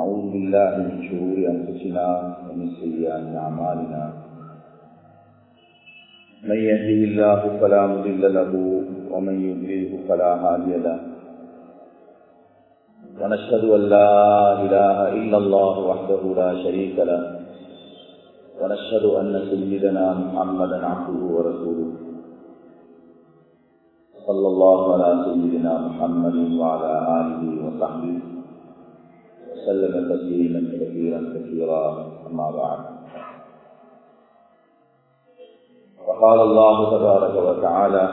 ونعوذ بالله من شرور أنفسنا ومن سيئات أعمالنا من يهده الله فلا مضل له ومن يضلله فلا هادي له ونشهد أن لا إله إلا الله وحده لا شريك له ونشهد أن سيدنا محمدا عبده ورسوله صلى الله على سيدنا محمد وعلى آله وصحبه وسلم تسليما كثيرا كثيرا أما بعد وقال الله تبارك وتعالى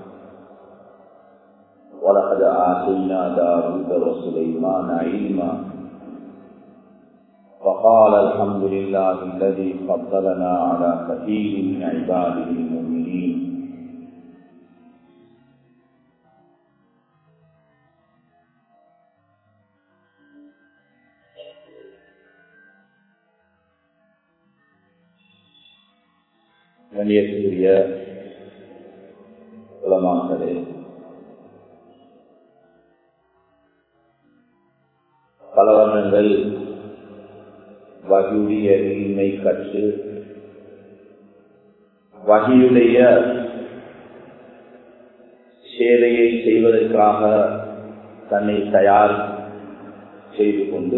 ولقد آتينا داود وسليمان علما وقال الحمد لله الذي فضلنا على كثير من عباده المؤمنين கண்ணியத்துக்குரிய உலமாக்களே பல வருடங்கள் வகியுடைய இன்மை கற்று வகியுடைய சேவையை செய்வதற்காக தன்னை தயார் செய்து கொண்டு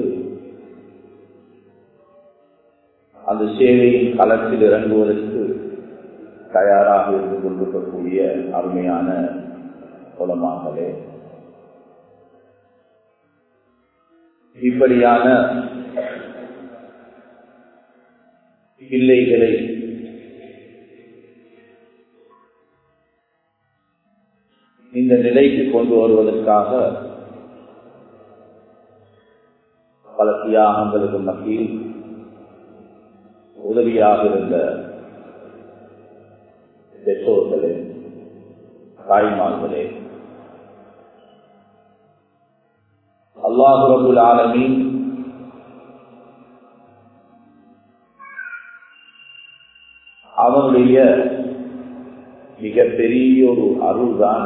அந்த சேவையின் களத்தில் இறங்குவதற்கு தயாராக இருந்து கொண்டிருக்கக்கூடிய அருமையான குலமாகவே இப்படியான பிள்ளைகளை இந்த நிலைக்கு கொண்டு வருவதற்காக பல தியாகங்களுக்கு மத்தியில் உதவியாக இருந்த பெற்றோர்களே தாய்மார்களே அல்லாஹு ரபுல் ஆலமின் அவனுடைய மிக பெரிய ஒரு அருள்தான்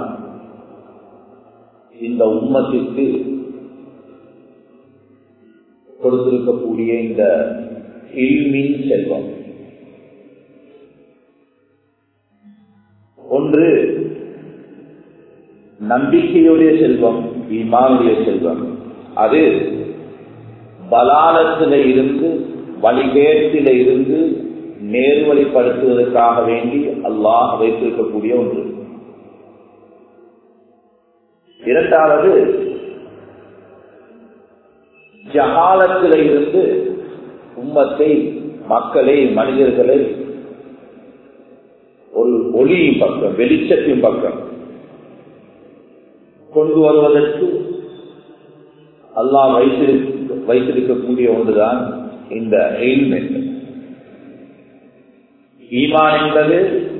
இந்த உம்மத்திற்கு கொடுத்திருக்கக்கூடிய இந்த இல்மின் செல்வம் ஒன்று நம்பிக்கையுடைய செல்வம் ஈமானுடைய செல்வம் அது பலாலத்தில இருந்து வழிகேட்டில இருந்து நேர்வழிப்படுத்துவதற்காக வேண்டி அல்லாஹ் வைத்திருக்கக்கூடிய ஒன்று இரண்டாவது ஜகாலத்தில இருந்து உம்மத்தை மக்களை மனிதர்களை ஒரு ஒளியின் பக்கம் வெளிச்சத்தின் பக்கம் கொண்டு வருவதற்கு அல்லாஹ் வைத்திருக்க வைத்திருக்கக்கூடிய ஒன்றுதான் இந்த எயில்மெண்ட் ஈமான் என்பது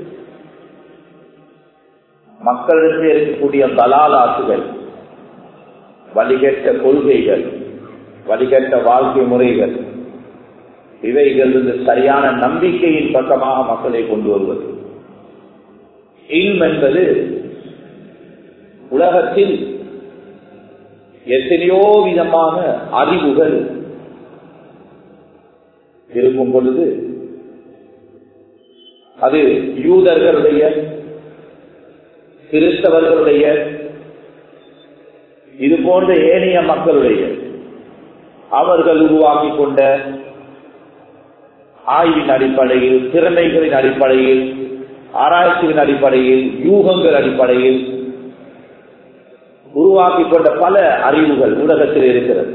மக்களுக்கு இருக்கக்கூடிய பலாலாசுகள் வழிகட்ட கொள்கைகள் வழிகட்ட வாழ்க்கை முறைகள் இவைகள் சரியான நம்பிக்கையின் பக்கமாக மக்களை கொண்டு வருவது இல்ம் என்பது உலகத்தில் எத்தனையோ விதமான அறிவுகள் இருக்கும் பொழுது அது யூதர்களுடைய கிறிஸ்தவர்களுடைய இது போன்ற ஏனைய மக்களுடைய அவர்கள் உருவாக்கி கொண்ட ஆய்வின் அடிப்படையில் திறமைகளின் அடிப்படையில் ஆராய்ச்சியின் அடிப்படையில் யூகங்கள் அடிப்படையில் உருவாக்கி கொண்ட பல அறிவுகள் உலகத்தில் இருக்கிறது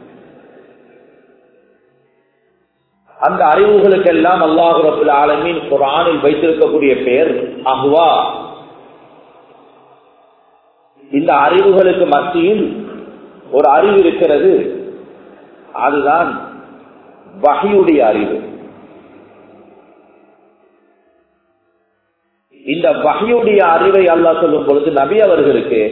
அந்த அறிவுகளுக்கெல்லாம் அல்லாஹு ரபுல் ஆலமின் குரானில் வைத்திருக்கக்கூடிய பெயர் அஹ்வா இந்த அறிவுகளுக்கு மத்தியில் ஒரு அறிவு இருக்கிறது அதுதான் வகையுடைய அறிவு இந்த வகையுடைய அறிவை அல்லாஹ் சொல்லும் பொழுது நபி அவர்களுக்கு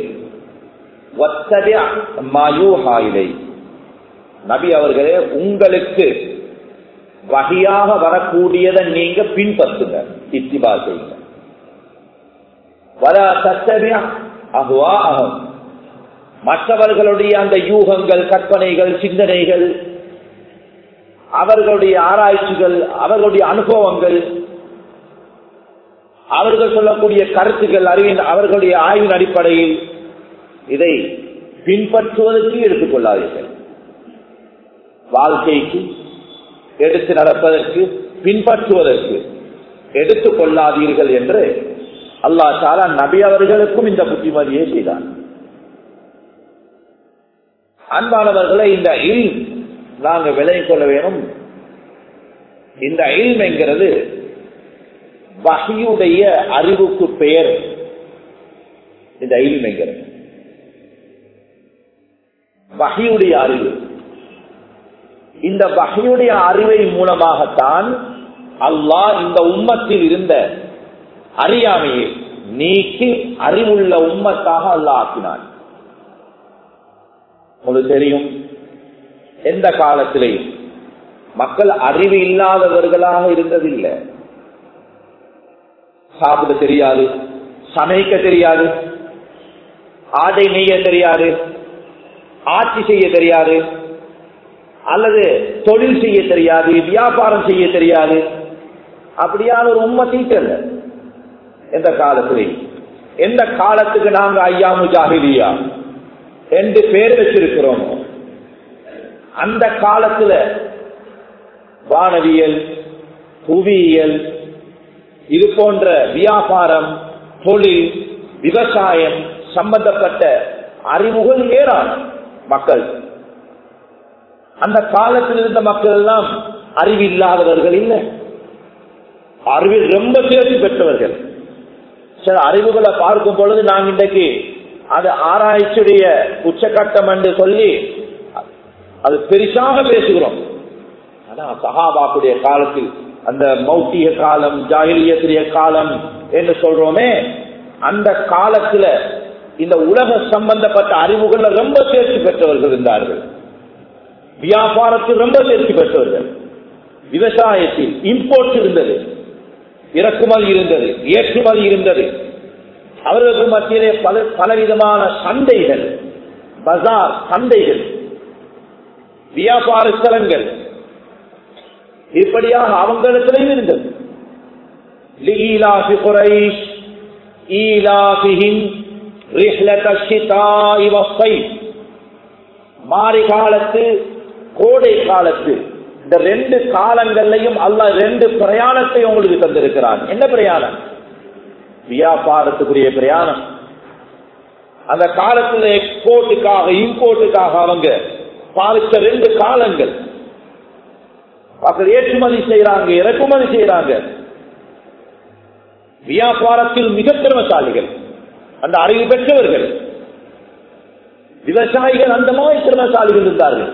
நபி அவர்களே உங்களுக்கு வகையாக வரக்கூடியதை நீங்க பின்பற்றுங்க இத்திபா செய்யுங்க வர தத்தவியா அகுவா அகம் மற்றவர்களுடைய அந்த யூகங்கள் கற்பனைகள் சிந்தனைகள் அவர்களுடைய ஆராய்ச்சிகள் அவர்களுடைய அனுபவங்கள் அவர்கள் சொல்லக்கூடிய கருத்துக்கள் அறிவின் அவர்களுடைய ஆய்வின் அடிப்படையில் இதை பின்பற்றுவதற்கு எடுத்துக்கொள்ளாதீர்கள் வாழ்க்கைக்கு எடுத்து நடப்பதற்கு பின்பற்றுவதற்கு எடுத்துக் கொள்ளாதீர்கள் என்று அல்லா தாலா நபி அவர்களுக்கும் இந்த புத்திமதியை செய்தார் அன்பானவர்களை இந்த இல் நாங்கள் விலை கொள்ள வேணும் இந்த இல்ம் என்கிறது வகையுடைய அறிவுக்கு பெயர் இந்த இல்ம் என்கிறது வகையுடைய அறிவு இந்த வகையுடைய அறிவை மூலமாகத்தான் அல்லாஹ் இந்த உம்மத்தில் இருந்த அறியாமையை நீக்கி அறிவுள்ள உம்மத்தாக அல்லாஹ் ஆக்கினான் உங்களுக்கு தெரியும் எந்த காலத்திலேயும் மக்கள் அறிவு இல்லாதவர்களாக இருந்ததில்லை சாப்பிட தெரியாது சமைக்க தெரியாது ஆடை நெய்ய தெரியாது ஆட்சி செய்ய தெரியாது அல்லது தொழில் செய்ய தெரியாது வியாபாரம் செய்ய தெரியாது அப்படியான ஒரு உண்மை தீட்டல எந்த காலத்திலேயும் எந்த காலத்துக்கு நாங்க ஐயா முஜாஹிலியா என்று பேர் வச்சிருக்கிறோம் அந்த காலத்துல வானவியல் புவியியல் இது போன்ற வியாபாரம் தொழில் விவசாயம் சம்பந்தப்பட்ட அறிவுகள் ஏறாம் மக்கள் அந்த காலத்தில் இருந்த மக்கள் எல்லாம் அறிவில்லாதவர்கள் இல்லை அறிவில் ரொம்ப தேர்ச்சி பெற்றவர்கள் சில அறிவுகளை பார்க்கும் பொழுது நாங்கள் இன்றைக்கு அது ஆராய்ச்சியுடைய உச்சகட்டம் என்று சொல்லி அது பெரிசாக பேசுகிறோம் ஆனா சகாபாக்குடைய காலத்தில் அந்த மௌட்டிய காலம் ஜாகிலியத்திரிய காலம் என்று சொல்றோமே அந்த காலத்துல இந்த உலக சம்பந்தப்பட்ட அறிவுகள் ரொம்ப தேர்ச்சி பெற்றவர்கள் இருந்தார்கள் வியாபாரத்தில் ரொம்ப தேர்ச்சி பெற்றவர்கள் விவசாயத்தில் இம்போர்ட் இருந்தது இறக்குமதி இருந்தது ஏற்றுமதி இருந்தது அவர்களுக்கு மத்தியிலே பல பலவிதமான சந்தைகள் பஜார் சந்தைகள் வியாபார ஸ்தலங்கள் இப்படியாக அவங்களிடத்திலையும் இருந்தது لإيلاف قريش إيلافهم رحلة الشتاء والصيف மாறி காலத்து கோடை காலத்து இந்த ரெண்டு காலங்கள்லையும் அல்ல ரெண்டு பிரயாணத்தை உங்களுக்கு தந்திருக்கிறான் என்ன பிரயாணம் வியாபாரத்துக்குரிய பிரயாணம் அந்த காலத்துல எக்ஸ்போர்ட்டுக்காக இம்போர்ட்டுக்காக அவங்க பாதித்த ரெண்டு காலங்கள் மக்கள் ஏற்றுமதி செய்யறாங்க இறக்குமதி செய்யறாங்க வியாபாரத்தில் மிக திறமசாலிகள் அந்த அறிவு பெற்றவர்கள் விவசாயிகள் அந்த மாதிரி திறமசாலிகள் இருந்தார்கள்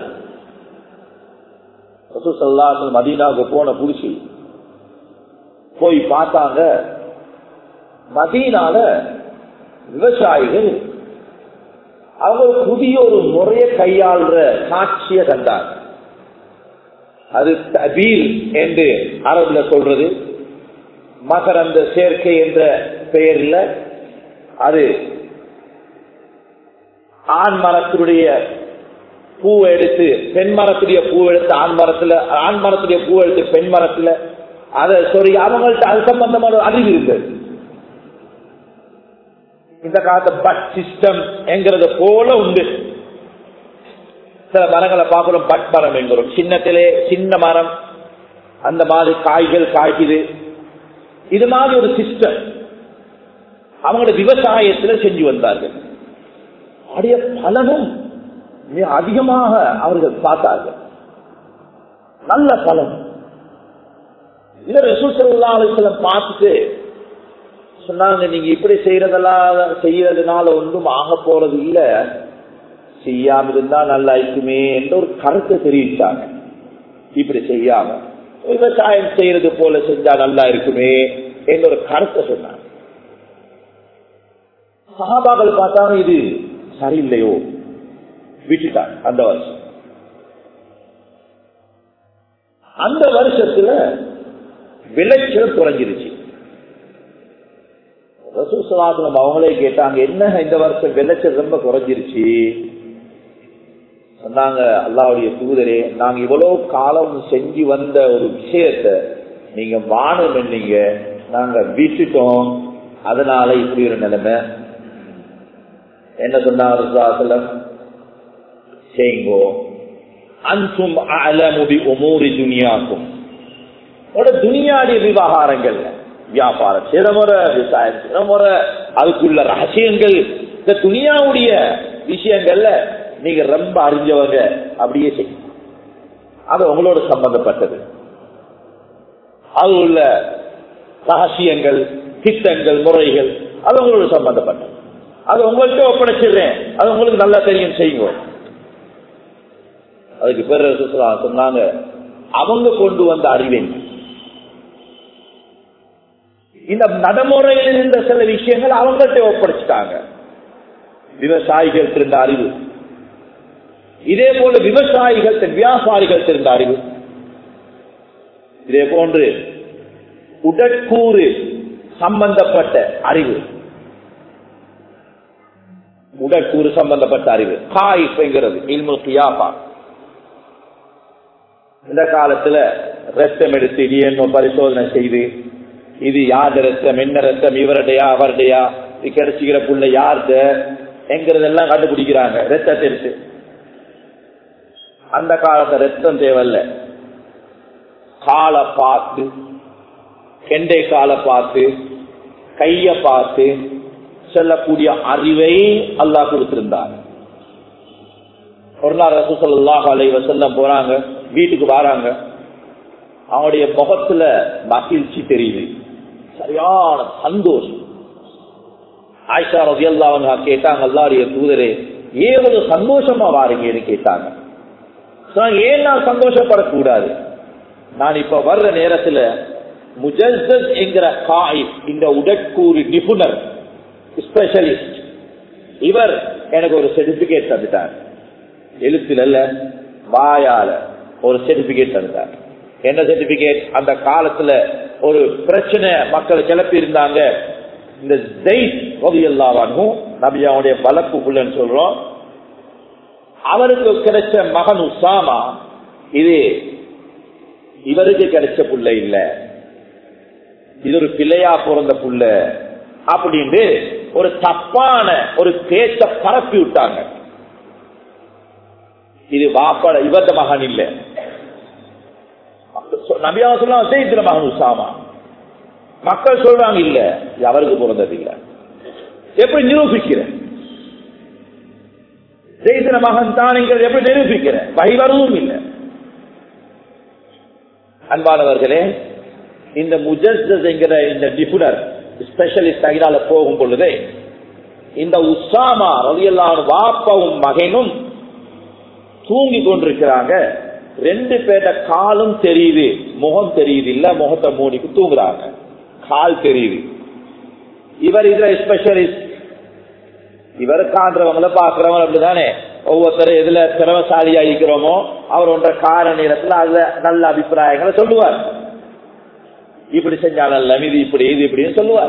மதீனாவுக்கு போன புடிச்சு போய் பார்த்தாங்க மதீனால விவசாயிகள் அவங்க ஒரு புதிய ஒரு முறைய கையாளுற காட்சிய கண்டாங்க அது தபீல் என்று அரபுல சொல்றது மகரந்த சேர்க்கை என்ற பெயரில் அது ஆண் மரத்தினுடைய பூவை எடுத்து பெண் மரத்துடைய பூ எடுத்து ஆண் மரத்துல ஆண் மரத்துடைய பூ எடுத்து பெண் மரத்துல அதை சொல்லி அவங்கள்ட்ட அது சம்பந்தமான அறிவு இருந்தது இந்த காலத்து பட் சிஸ்டம் என்கிறது போல உண்டு சில மரங்களை பார்க்கிறோம் பட் மரம் என்கிறோம் சின்னத்திலே சின்ன மரம் அந்த மாதிரி காய்கள் காய்க்குது இது மாதிரி ஒரு சிஸ்டம் அவங்களோட விவசாயத்தில் செஞ்சு வந்தார்கள் அடைய பலனும் மிக அதிகமாக அவர்கள் பார்த்தார்கள் நல்ல பலன் இதை ரசூசல்லாசிலம் பார்த்துட்டு சொன்னாங்க நீங்க இப்படி செய்யறதெல்லாம் செய்யறதுனால ஒன்றும் ஆக போறது இல்ல செய்யாம இருந்தா நல்லா இருக்குமே என்ற ஒரு கருத்தை தெரிவித்தாங்க இப்படி செய்யாம விவசாயம் செய்யறது போல செஞ்சா நல்லா இருக்குமே என்ற ஒரு கருத்தை சொன்னாங்க சகாபாக்கள் பார்த்தாங்க இது சரியில்லையோ விட்டுட்டாங்க அந்த வருஷம் அந்த வருஷத்துல விளைச்சல் குறைஞ்சிருச்சு ரசூசலாசனம் அவங்களே கேட்டாங்க என்ன இந்த வருஷம் விளைச்சல் ரொம்ப குறைஞ்சிருச்சு சொன்னாங்க அல்லாவுடைய தூதரே நாங்க இவ்வளவு காலம் செஞ்சு வந்த ஒரு விஷயத்த நீங்க வானம் என்னீங்க நாங்க விட்டுட்டோம் அதனால இப்படி ஒரு நிலைமை என்ன சொன்னாங்க செய்யுங்கோ அன்சும் அலமுடி ஒமூரி துனியாக்கும் துனியாடிய விவகாரங்கள் வியாபாரம் சிறமுறை விவசாயம் சிறமுறை அதுக்குள்ள ரகசியங்கள் இந்த துனியாவுடைய விஷயங்கள்ல நீங்க ரொம்ப அறிஞ்சவங்க அப்படியே செய்யும் அது உங்களோட சம்பந்தப்பட்டது அது உள்ள ரகசியங்கள் திட்டங்கள் முறைகள் அது உங்களோட சம்பந்தப்பட்டது அது உங்கள்கிட்ட ஒப்படைச்சிடுறேன் அது உங்களுக்கு நல்லா தெரியும் செய்யுங்க அதுக்கு பேர் சொன்னாங்க அவங்க கொண்டு வந்த அறிவை இந்த நடைமுறையில் இருந்த சில விஷயங்கள் அவங்கள்ட்ட ஒப்படைச்சிட்டாங்க விவசாயிகள் இருந்த அறிவு இதே போல விவசாயிகள் வியாபாரிகள் இருந்த அறிவு இதே போன்று உடற்கூறு சம்பந்தப்பட்ட அறிவு உடற்கூறு சம்பந்தப்பட்ட அறிவு காய்ப்புங்கிறது இல்முல் கியாபா இந்த காலத்துல ரத்தம் எடுத்து டிஎன்ஓ பரிசோதனை செய்து இது யார் ரத்தம் என்ன ரத்தம் இவருடையா அவருடையா இது கிடைச்சிக்கிற புள்ள யார்த என்கிறதெல்லாம் கண்டுபிடிக்கிறாங்க ரத்தத்தை எடுத்து அந்த காலத்துல ரத்தம் தேவையில்ல காலை பார்த்து கெண்டை காலை பார்த்து கைய பார்த்து செல்லக்கூடிய அறிவை அல்லாஹ் கொடுத்திருந்தார் ஒரு நாள் ரசூசல்லாஹ் அலை வசல்லம் போறாங்க வீட்டுக்கு வராங்க அவனுடைய முகத்துல மகிழ்ச்சி தெரியுது சரியான சந்தோஷம் ஆயிஷா ரவி அவங்க கேட்டாங்க அல்லாடைய தூதரே ஏவது சந்தோஷமா வாரீங்கன்னு கேட்டாங்க ஏன் நான் சந்தோஷப்படக்கூடாது நான் இப்ப வர்ற நேரத்துல முஜஸ்ஸத் என்கிற காய் இந்த உடற்கூறு நிபுணர் ஸ்பெஷலிஸ்ட் இவர் எனக்கு ஒரு சர்டிபிகேட் தந்துட்டார் எழுத்துல அல்ல வாயால ஒரு சர்டிபிகேட் தந்தார் என்ன சர்டிபிகேட் அந்த காலத்துல ஒரு பிரச்சனை மக்கள் கிளப்பி இருந்தாங்க இந்த ஜெயித் எல்லாவானும் நபியாவுடைய வளர்ப்பு புள்ளன்னு சொல்றோம் அவருக்கு கிடைச்ச மகன் உசாமா இது இவருக்கு கிடைச்ச புள்ள இல்ல இது ஒரு பிள்ளையா பிறந்த புள்ள அப்படின்னு ஒரு தப்பான ஒரு பேச்ச பரப்பி விட்டாங்க இது வாப்பட இவர்த மகன் இல்ல நபியா சொல்லலாம் செய்திர மகன் உசாமா மக்கள் சொல்றாங்க இல்ல இது அவருக்கு பிறந்தது இல்ல எப்படி நிரூபிக்கிற செய்திர மகன் தான் எப்படி நிரூபிக்கிற வகைவரவும் இல்லை அன்பானவர்களே இந்த முஜஸ் என்கிற இந்த நிபுணர் ஸ்பெஷலிஸ்ட் அகிலால போகும் பொழுதே இந்த உசாமா ரவியல்லான் வாப்பாவும் மகனும் தூங்கி கொண்டிருக்கிறாங்க ரெண்டு பேர்ட காலும் தெரியுது முகம் தெரியுது இல்ல முகத்தை மூடிக்கு தூங்குறாங்க கால் தெரியுது இவர் இதுல ஸ்பெஷலிஸ்ட் இவர் காண்றவங்கள பாக்குறவங்க அப்படிதானே ஒவ்வொருத்தரும் எதுல திறமசாலியா இருக்கிறோமோ அவர் ஒன்ற கார நேரத்துல அதுல நல்ல அபிப்பிராயங்களை சொல்லுவார் இப்படி செஞ்சா நல்ல இது இப்படி இது இப்படின்னு சொல்லுவார்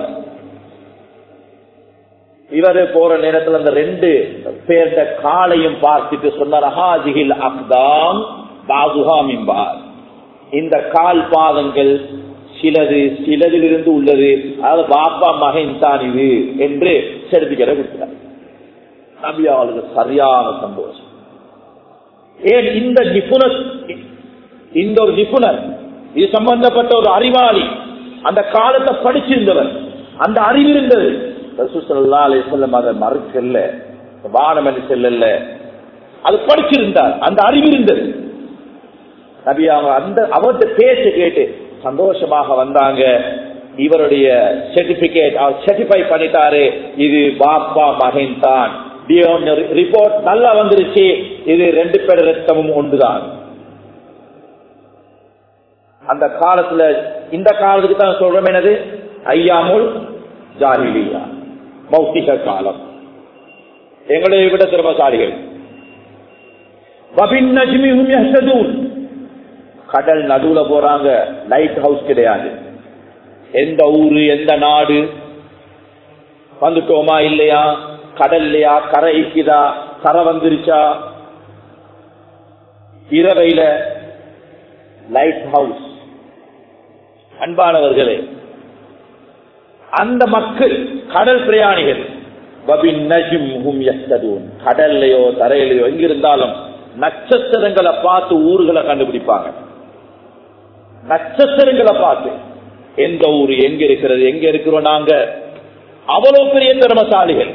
இவரு போற நேரத்துல அந்த ரெண்டு பேர்த காலையும் பார்த்துட்டு சொன்னார் ஹாஜிகில் அக்தாம் பாதுகா மிம்பார் இந்த கால் பாதங்கள் சிலது சிலதிலிருந்து உள்ளது அதாவது பாப்பா மகன் தான் இது என்று செலுத்திக்கிற கொடுக்கிறார் நபியாளுக்கு சரியான சந்தோஷம் ஏன் இந்த நிபுணர் இந்த ஒரு நிபுணர் இது சம்பந்தப்பட்ட ஒரு அறிவாளி அந்த காலத்தை படிச்சிருந்தவர் அந்த அறிவு இருந்தது செல்லம் அதை மறுக்கல்ல வானம் என்று செல்லல அது படிச்சிருந்தார் அந்த அறிவு இருந்தது நபி அவங்க அந்த அவர்கிட்ட பேச கேட்டு சந்தோஷமாக வந்தாங்க இவருடைய சர்டிபிகேட் அவர் சர்டிஃபை பண்ணிட்டாரு இது பாப்பா மகன் தான் ரிப்போர்ட் நல்லா வந்துருச்சு இது ரெண்டு பேர் ரத்தமும் ஒன்றுதான் அந்த காலத்துல இந்த காலத்துக்கு தான் சொல்றோம் என்னது ஐயாமுல் ஜாகிலியா மௌத்திக காலம் எங்களை விட திறமசாலிகள் கடல் நடுவுல போறாங்க லைட் ஹவுஸ் கிடையாது எந்த ஊரு எந்த நாடு வந்துட்டோமா இல்லையா கடல்லையா கரை இருக்குதா கரை வந்துருச்சா இரவையில லைட் ஹவுஸ் அன்பானவர்களே அந்த மக்கள் கடல் பிரயாணிகள் வபின் நஜும் ஹும் யஸ்ததூன். கடல்லையோ தரையிலையோ எங்கிருந்தாலும் நட்சத்திரங்களை பார்த்து ஊர்களை கண்டுபிடிப்பாங்க நட்சத்திரங்களை பார்த்து எந்த ஊர் எங்க இருக்கிறது எங்க இருக்கிறோம் நாங்க அவ்வளவு பெரிய திறமசாலிகள்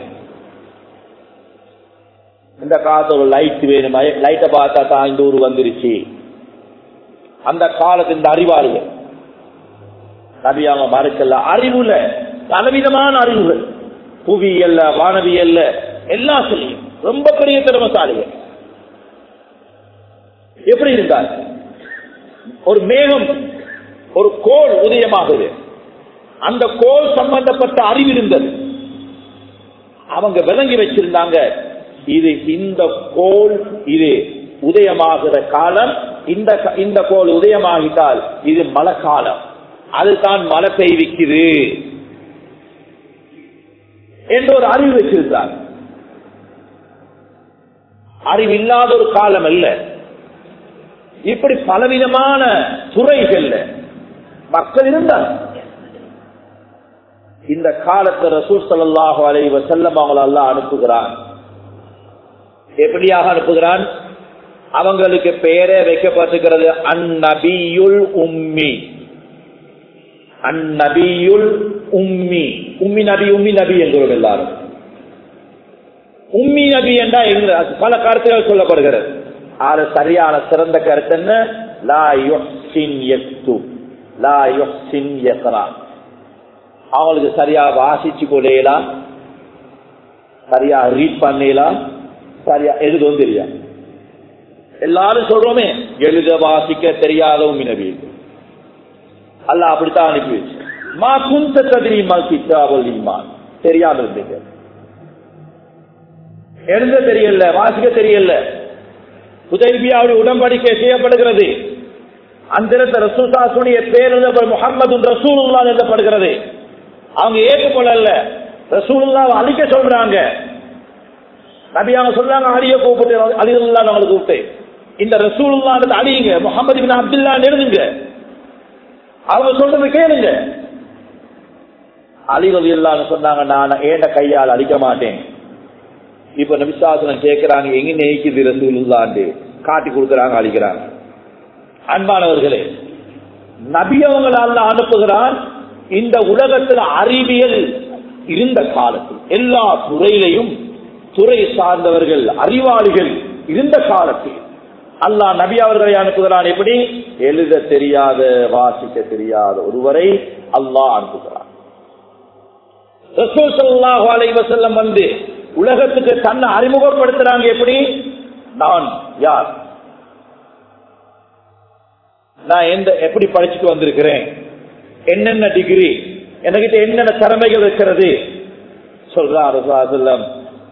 இந்த காலத்துல ஒரு லைட் வேணும் லைட்டை பார்த்தா தான் இந்த ஊர் வந்துருச்சு அந்த காலத்து இந்த அறிவாளிகள் நபியாம மறுக்கல அறிவுல பலவிதமான அறிவுகள் புவியல்ல வானவியல்ல எல்லா சொல்லியும் ரொம்ப பெரிய திறமசாலிகள் எப்படி இருந்தார் ஒரு மேகம் ஒரு கோல் உதயமாகுது அந்த கோல் சம்பந்தப்பட்ட அறிவு இருந்தது அவங்க விளங்கி வச்சிருந்தாங்க இது இந்த கோல் இது உதயமாகிற காலம் இந்த இந்த கோல் உதயமாகிட்டால் இது மழை காலம் அதுதான் மழை பெய்விக்குது என்று ஒரு அறிவு வச்சிருந்தார் அறிவு இல்லாத ஒரு காலம் அல்ல இப்படி பலவிதமான துறைகள்ல மக்கள் இருந்தார் இந்த காலத்தை ரசூல் ஸல்லல்லாஹு அலைஹி வஸல்லம் அவங்களை அல்லாஹ் அனுப்புகிறான் எப்படியாக அனுப்புகிறான் அவங்களுக்கு பெயரே வைக்கப்பட்டிருக்கிறது அந்நபியுல் உம்மி அந்நபியுல் உம்மி உம்மி நபி உம்மி நபி என்கிறோம் எல்லாரும் உம்மி நபி என்றா எங்க பல கருத்துகள் சொல்லப்படுகிறது அது சரியான சிறந்த கருத்து என்ன லா யுஹ்சின் யக்து லா யுஹ்சின் யக்ரா அவங்களுக்கு சரியா வாசிச்சு கொடையலாம் சரியா ரீட் பண்ணலாம் சரியா எழுதவும் தெரியாது எல்லாரும் சொல்றோமே எழுத வாசிக்க தெரியாத உம்மி நபி அல்ல அப்படித்தான் அனுப்பி வச்சு மா குந்த ததிரிமா கித்தாவல் இம்மான் தெரியாம இருந்தீங்க எழுத தெரியல வாசிக்க தெரியல உதவியாவுடைய உடன்படிக்கை செய்யப்படுகிறது அந்த ரசூசாசுடைய பேர் முகமது ரசூலுல்லா எழுதப்படுகிறது அவங்க ஏற்றுக்கொள்ளல ரசூலுல்லாவை அழிக்க சொல்றாங்க நபி அவங்க சொல்றாங்க அழிய கூப்பிட்டு அழிவுல்லா அவங்களுக்கு கூப்பிட்டு இந்த ரசூலுல்லா அழியுங்க முகமது பின் அப்துல்லா எழுதுங்க அவங்க சொல்றது கேளுங்க அழிவது இல்லான்னு சொன்னாங்க நான் ஏண்ட கையால் அழிக்க மாட்டேன் இப்ப நபிசாசனம் கேட்கிறாங்க எங்க நெய்க்குது ரசூலுல்லாண்டு காட்டி கொடுக்கறாங்க அழிக்கிறாங்க அன்பானவர்களே நபி அவங்களால அனுப்புகிறான் இந்த உலகத்தில் அறிவியல் இருந்த காலத்தில் எல்லா துறையிலையும் துறை சார்ந்தவர்கள் அறிவாளிகள் இருந்த காலத்தில் அல்லாஹ் நபி அவர்களை அனுப்புகிறான் எப்படி எழுத தெரியாத வாசிக்க தெரியாத ஒருவரை அல்லாஹ் அனுப்புகிறான் ரசூசல்லாஹு அலைவசல்லம் வந்து உலகத்துக்கு தன்னை அறிமுகப்படுத்துறாங்க எப்படி நான் யார் நான் எந்த எப்படி படிச்சுட்டு வந்திருக்கிறேன் என்னென்ன டிகிரி என்கிட்ட என்னென்ன திறமைகள் இருக்கிறது சொல்றான்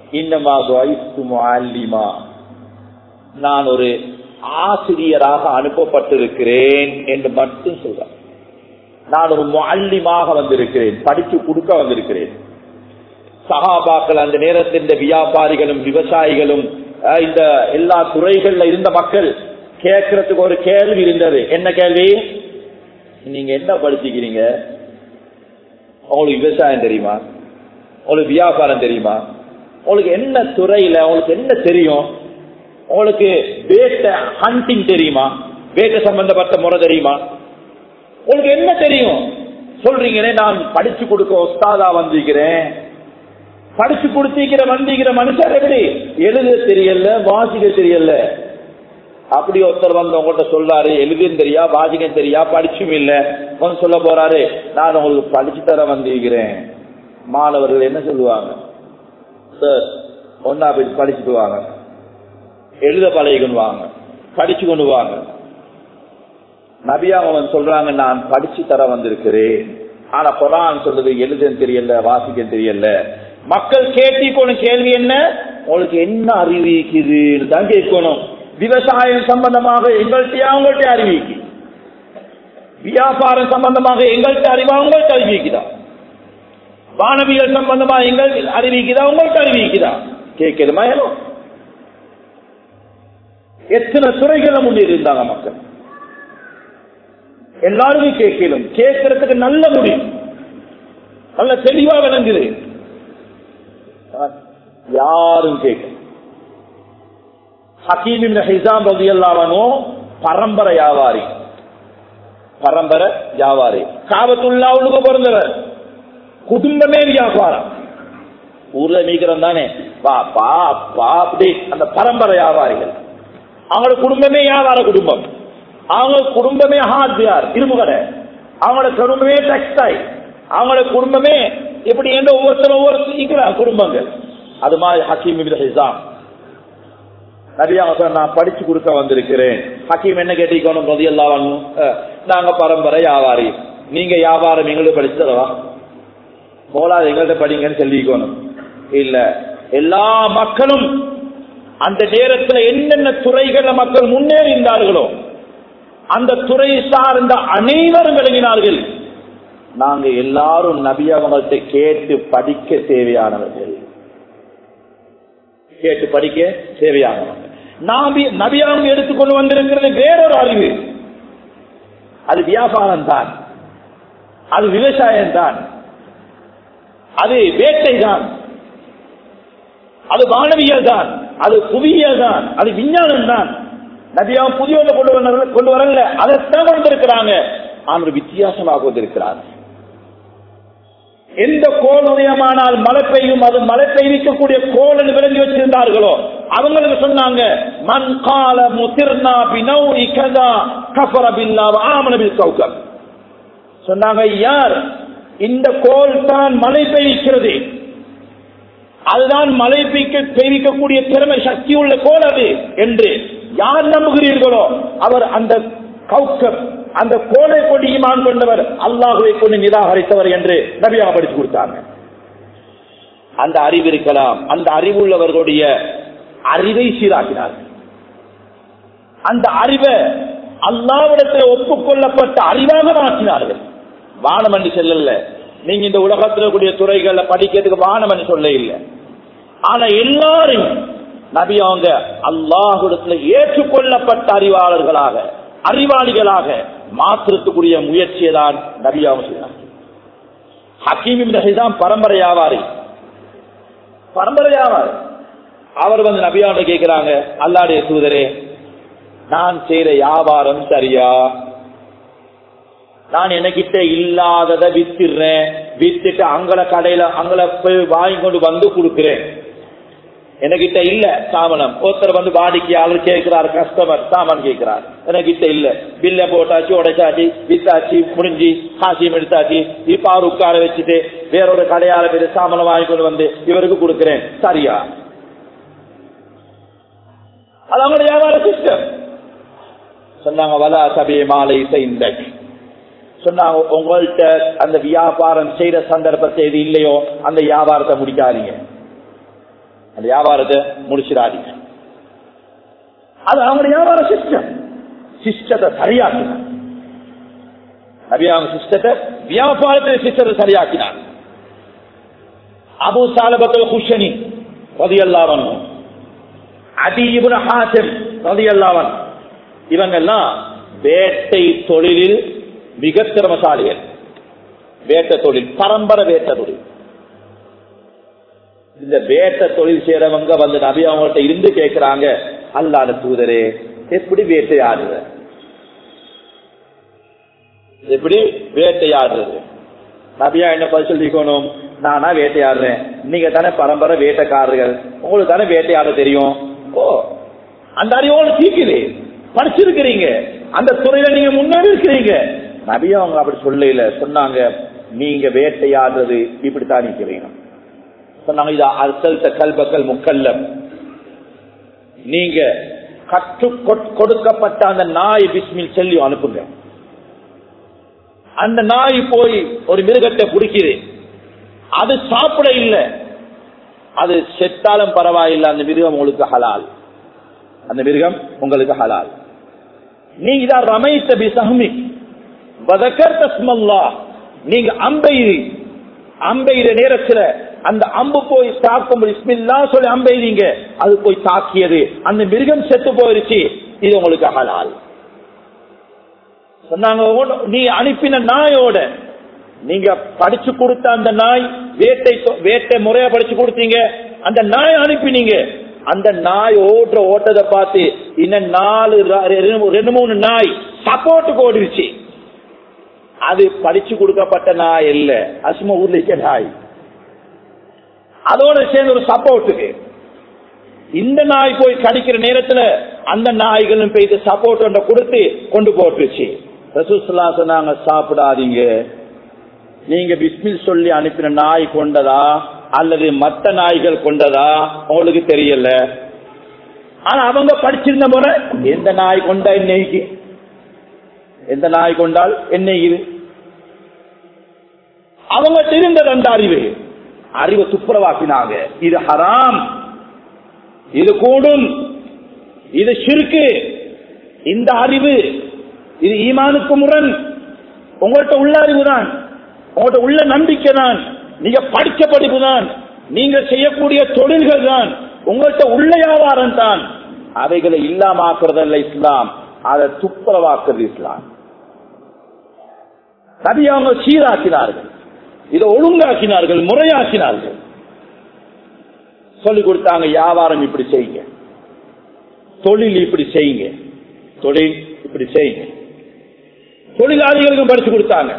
இன்னமா நான் ஒரு ஆசிரியராக அனுப்பப்பட்டிருக்கிறேன் என்று மட்டும் சொல்றான் நான் ஒரு மல்லிமாக வந்திருக்கிறேன் படித்து கொடுக்க வந்திருக்கிறேன் சகாபாக்கள் அந்த நேரத்தில் இந்த வியாபாரிகளும் விவசாயிகளும் இந்த எல்லா துறைகள்ல இருந்த மக்கள் கேட்கறதுக்கு ஒரு கேள்வி இருந்தது என்ன கேள்வி நீங்க என்ன படிச்சுக்கிறீங்க உங்களுக்கு விவசாயம் தெரியுமா உங்களுக்கு வியாபாரம் தெரியுமா உங்களுக்கு என்ன துறையில உங்களுக்கு என்ன தெரியும் உங்களுக்கு வேட்ட ஹண்டிங் தெரியுமா வேட்ட சம்பந்தப்பட்ட முறை தெரியுமா உங்களுக்கு என்ன தெரியும் சொல்றீங்களே நான் படிச்சு கொடுக்க ஒஸ்தாதா வந்திருக்கிறேன் படிச்சு கொடுத்திருக்கிற வந்திருக்கிற மனுஷர் எப்படி எழுத தெரியல வாசிக்க தெரியல அப்படி ஒருத்தர் வந்து உங்கள்கிட்ட சொல்றாரு எழுதும் தெரியா வாசிக்கம் தெரியா படிச்சும் இல்ல வந்து சொல்ல போறாரு நான் உங்களுக்கு படிச்சு தர வந்திருக்கிறேன் மாணவர்கள் என்ன சொல்லுவாங்க சார் ஒன்னா போய் படிச்சுட்டு வாங்க எழுத பழகிக்கொண்டு வாங்க படிச்சு கொண்டு வாங்க நபியாமன் சொல்றாங்க நான் படிச்சு தர வந்திருக்கிறேன் ஆனா குரான் சொல்றது எழுத தெரியல வாசிக்க தெரியல மக்கள் கேட்டி போன கேள்வி என்ன உங்களுக்கு என்ன அறிவிக்குதுன்னு தான் கேட்கணும் விவசாயம் சம்பந்தமாக எங்கள்கிட்ட அவங்கள்ட்ட அறிவிக்கு வியாபாரம் சம்பந்தமாக எங்கள்கிட்ட அறிவா உங்கள்கிட்ட அறிவிக்குதா வானவியல் சம்பந்தமா எங்கள் அறிவிக்குதா உங்கள்கிட்ட அறிவிக்குதா கேட்கணுமா ஏனோ எத்தனை துறைகளை முன்னேறி இருந்தாங்க மக்கள் எல்லாருமே கேட்கலும் கேட்கறதுக்கு நல்ல முடியும் நல்ல தெளிவா விளங்குது யாரும் கேட்க ஹக்கீமின் ஹிசாம் ரவி அல்லாவனோ பரம்பரை வியாபாரி பரம்பரை வியாபாரி காபத்துள்ளாவுக்கு பிறந்தவர் குடும்பமே வியாபாரம் ஊர்ல மீக்கிறோம் தானே பா பா பா அப்படி அந்த பரம்பரை வியாபாரிகள் அவங்களோட குடும்பமே வியாபார குடும்பம் அவங்க குடும்பமே ஹார்ட்வேர் இரும்பு கடை அவங்களோட குடும்பமே டெக்ஸ்டைல் அவங்களோட குடும்பமே இப்படி எந்த ஒவ்வொருத்தரும் ஒவ்வொரு இருக்கிறாங்க குடும்பங்கள் அது மாதிரி ஹக்கீம் ஹிசாம் நிறைய நான் படிச்சு கொடுக்க வந்திருக்கிறேன் ஹக்கீம் என்ன கேட்டிக்கணும் பிரதி எல்லாம் நாங்க பரம்பரை வியாபாரி நீங்க வியாபாரம் எங்களுக்கு படிச்சு தரவா போலாது எங்கள்கிட்ட படிங்கன்னு சொல்லிக்கணும் இல்ல எல்லா மக்களும் அந்த நேரத்தில் என்னென்ன துறைகள மக்கள் முன்னேறி இருந்தார்களோ அந்த துறை சார்ந்த அனைவரும் விளங்கினார்கள் நாங்க எல்லாரும் நபி அவங்கள்ட்ட கேட்டு படிக்க தேவையானவர்கள் கேட்டு படிக்க தேவையானவர்கள் நாபி நபியாவும் எடுத்துக்கொண்டு வந்திருக்கிறது வேறொரு அறிவு அது வியாபாரம் தான் அது விவசாயம் தான் அது வேட்டை தான் அது வானவியல் தான் அது புவியியல் தான் அது விஞ்ஞானம் தான் நபியாவும் புதிய கொண்டு வர கொண்டு வரல அதைத்தான் வந்திருக்கிறாங்க ஆனால் வித்தியாசமாக வந்திருக்கிறார் எந்த கோல் உதயமானால் மழை பெய்யும் அது மழை பெய்விக்கக்கூடிய கோல் விளங்கி வச்சிருந்தார்களோ அவங்களுக்கு சொன்னாங்க மண் கால முதிர்னா பினௌ இகதா கஃபர பில்லாஹ் ஆமன பில் கௌகப் சொன்னாங்க யார் இந்த கோல் தான் மழை பெய்விக்கிறது அதுதான் மழை பெய்க்க பெய்விக்கக்கூடிய திறமை சக்தி உள்ள கோல் அது என்று யார் நம்புகிறீர்களோ அவர் அந்த கௌக்கப் அந்த கோலை கொண்டு ஈமான் கொண்டவர் அல்லாஹுவை கொண்டு நிராகரித்தவர் என்று நபியாக படித்து கொடுத்தாங்க அந்த அறிவு இருக்கலாம் அந்த அறிவு உள்ளவர்களுடைய அறிவை சீராக்கினார்கள் அந்த அறிவை அல்லாவிடத்தில் ஒப்புக்கொள்ளப்பட்ட அறிவாக மாற்றினார்கள் வானம் என்று செல்லல நீங்க இந்த உலகத்தில் கூடிய துறைகளை படிக்கிறதுக்கு வானம் என்று சொல்ல இல்லை ஆனா எல்லாரும் நபி அவங்க அல்லாஹுடத்துல ஏற்றுக்கொள்ளப்பட்ட அறிவாளர்களாக அறிவாளிகளாக மாற்றுறதுக்குரிய முயற்சியை தான் நபியாவும் செய்தார் ஹக்கீம் தான் பரம்பரை வியாபாரி பரம்பரை வியாபாரி அவர் வந்து நபியாவோட கேட்கிறாங்க அல்லாடைய தூதரே நான் செய்யற வியாபாரம் சரியா நான் என்கிட்ட இல்லாததை வித்துடுறேன் வித்துட்டு அங்கள கடையில அங்கள போய் வாங்கி கொண்டு வந்து கொடுக்கிறேன் என்கிட்ட இல்ல சாமனம் ஒருத்தர் வந்து வாடிக்கையாளர் கேட்கிறார் கஸ்டமர் சாமான் கேட்கிறார் என்கிட்ட இல்ல பில்ல போட்டாச்சு உடைச்சாச்சு வித்தாச்சு முடிஞ்சு காசியம் எடுத்தாச்சு இப்ப அவர் உட்கார வச்சுட்டு வேறொரு கடையாள பேர் சாமனம் வாங்கி கொண்டு வந்து இவருக்கு கொடுக்கிறேன் சரியா அது அவங்களோட வியாபார சிஸ்டம் சொன்னாங்க வலா சபையை மாலை இந்த சொன்னாங்க உங்கள்கிட்ட அந்த வியாபாரம் செய்யற சந்தர்ப்பத்தை எது இல்லையோ அந்த வியாபாரத்தை முடிக்காதீங்க அந்த வியாபாரத்தை முடிச்சிடாதீங்க அது அவங்க வியாபார சிஸ்டம் சிஸ்டத்தை சரியாக்கினார் அவங்க சிஸ்டத்தை வியாபாரத்தில் சிஸ்டத்தை சரியாக்கினார் அபு சாலபத்தில் குஷனி பதியல்லாவன் அதி இபுன ஹாசிம் பதியல்லாவன் இவங்கெல்லாம் வேட்டை தொழிலில் மிக திறமசாலிகள் வேட்ட தொழில் பரம்பரை வேட்ட தொழில் இந்த வேட்ட தொழில் செய்யறவங்க வந்து நபி அவங்கள்ட்ட இருந்து கேட்கிறாங்க அல்லாத தூதரே எப்படி வேட்டையாடுற எப்படி வேட்டையாடுறது நபியா என்ன பதில் சொல்லிக்கணும் நானா வேட்டையாடுறேன் நீங்க தானே பரம்பரை வேட்டைக்காரர்கள் உங்களுக்கு தானே வேட்டையாட தெரியும் ஓ அந்த அறிவோடு தீக்குது படிச்சிருக்கிறீங்க அந்த துறையில நீங்க முன்னேறி இருக்கிறீங்க நபியா அவங்க அப்படி சொல்லல சொன்னாங்க நீங்க வேட்டையாடுறது இப்படித்தான் நிக்கிறீங்க சொன்னாங்க இது அர்த்தல் கல்பக்கல் முக்கல்லம் நீங்க கற்று கொடுக்கப்பட்ட அந்த நாய் பிஸ்மில் சொல்லி அனுப்புங்க அந்த நாய் போய் ஒரு மிருகத்தை பிடிக்குது அது சாப்பிட இல்லை அது செத்தாலும் பரவாயில்லை அந்த மிருகம் உங்களுக்கு ஹலால் அந்த மிருகம் உங்களுக்கு ஹலால் நீங்க இதான் ரமைத்த பிசஹமி வதக்கர் தஸ்மல்லா நீங்க அம்பெய்தி அம்பெய்த நேரத்தில் அந்த அம்பு போய் தாக்கும் இஸ்மில்லா சொல்லி அம்பெய்தீங்க அது போய் தாக்கியது அந்த மிருகம் செத்து போயிருச்சு இது உங்களுக்கு ஹலால் சொன்னாங்க "உன்- நீ அனுப்பின நாயோட நீங்க படிச்சு கொடுத்த அந்த நாய் வேட்டை வேட்டை முறையா படிச்சு கொடுத்தீங்க அந்த நாய் அனுப்பினீங்க அந்த நாய் ஓட்டுற ஓட்டத்தை பார்த்து இன்னும் நாலு ர- ரெண்டு- ரெண்டு மூணு நாய் சப்போர்ட்டுக்கு ஓடிருச்சு அது படிச்சு கொடுக்கப்பட்ட நாய் இல்ல அசும ஊர்ல இருக்க நாய் அதோட சேர்ந்து ஒரு சப்போர்ட்டுக்கு இந்த நாய் போய் கடிக்கிற நேரத்துல அந்த நாய்களும் போயிட்டு சப்போர்ட் ஒன்றை கொடுத்து கொண்டு போட்டுருச்சு ரசூசல்லா சொன்னாங்க சாப்பிடாதீங்க நீங்க பிஸ்மில் சொல்லி அனுப்பின நாய் கொண்டதா அல்லது மத்த நாய்கள் கொண்டதா உங்களுக்கு தெரியல ஆனா அவங்க படிச்சிருந்த முறை எந்த நாய் கொண்டா என்னைக்கு எந்த நாய் கொண்டால் என்ன இது அவங்க தெரிந்த ரெண்டு அறிவு அறிவை துப்புரவாக்கினாங்க இது ஹராம் இது கூடும் இது சிறுக்கு இந்த அறிவு இது ஈமானுக்கு முரண் உங்கள்கிட்ட உள்ள அறிவு தான் உங்கள்கிட்ட உள்ள நம்பிக்கை தான் நீங்க படிச்ச படிப்பு தான் நீங்க செய்யக்கூடிய தொழில்கள் தான் உங்கள்கிட்ட உள்ள வியாபாரம் தான் அவைகளை இல்லாமக்குறதல்ல இஸ்லாம் அதை துப்புரவாக்குறது இஸ்லாம் நபி அவங்க சீராக்கினார்கள் இதை ஒழுங்காக்கினார்கள் முறையாக்கினார்கள் சொல்லிக் கொடுத்தாங்க வியாபாரம் இப்படி செய்யுங்க தொழில் இப்படி செய்யுங்க தொழில் இப்படி செய்யுங்க தொழிலாளிகளுக்கும் படிச்சு கொடுத்தாங்க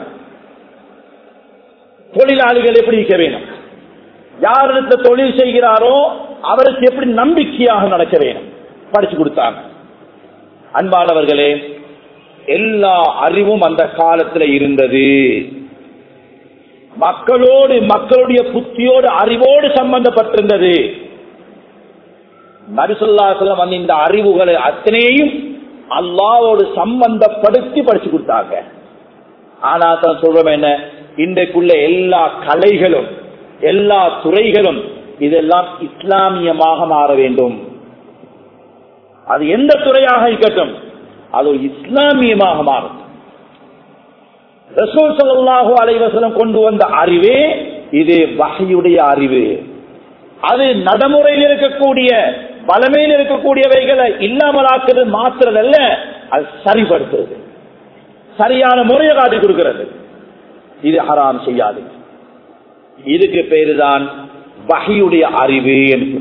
தொழிலாளிகள் எப்படி இருக்க வேணும் யாரிடத்துல தொழில் செய்கிறாரோ அவருக்கு எப்படி நம்பிக்கையாக நடக்க வேணும் படிச்சு கொடுத்தாங்க அன்பானவர்களே எல்லா அறிவும் அந்த காலத்துல இருந்தது மக்களோடு மக்களுடைய புத்தியோடு அறிவோடு சம்பந்தப்பட்டிருந்தது நரிசுல்லாசலம் வந்து இந்த அறிவுகளை அத்தனையும் அல்லாவோடு சம்பந்தப்படுத்தி படிச்சு கொடுத்தாங்க ஆனா தான் சொல்றோம் என்ன இன்றைக்குள்ள எல்லா கலைகளும் எல்லா துறைகளும் இதெல்லாம் இஸ்லாமியமாக மாற வேண்டும் அது எந்த துறையாக இருக்கட்டும் அது ஒரு இஸ்லாமியமாக மாறும் ரசூல் ஸல்லல்லாஹு அலைஹி வஸல்லம் கொண்டு வந்த அறிவே இது வகையுடைய அறிவு அது நடைமுறையில் இருக்கக்கூடிய பலமையில் இருக்கக்கூடியவைகளை இல்லாமலாக்குறது மாத்துறதல்ல அது சரிபடுத்துறது சரியான முறையை காட்டி கொடுக்கிறது இது ஹராம் செய்யாது இதுக்கு பேருதான் வகையுடைய அறிவு என்று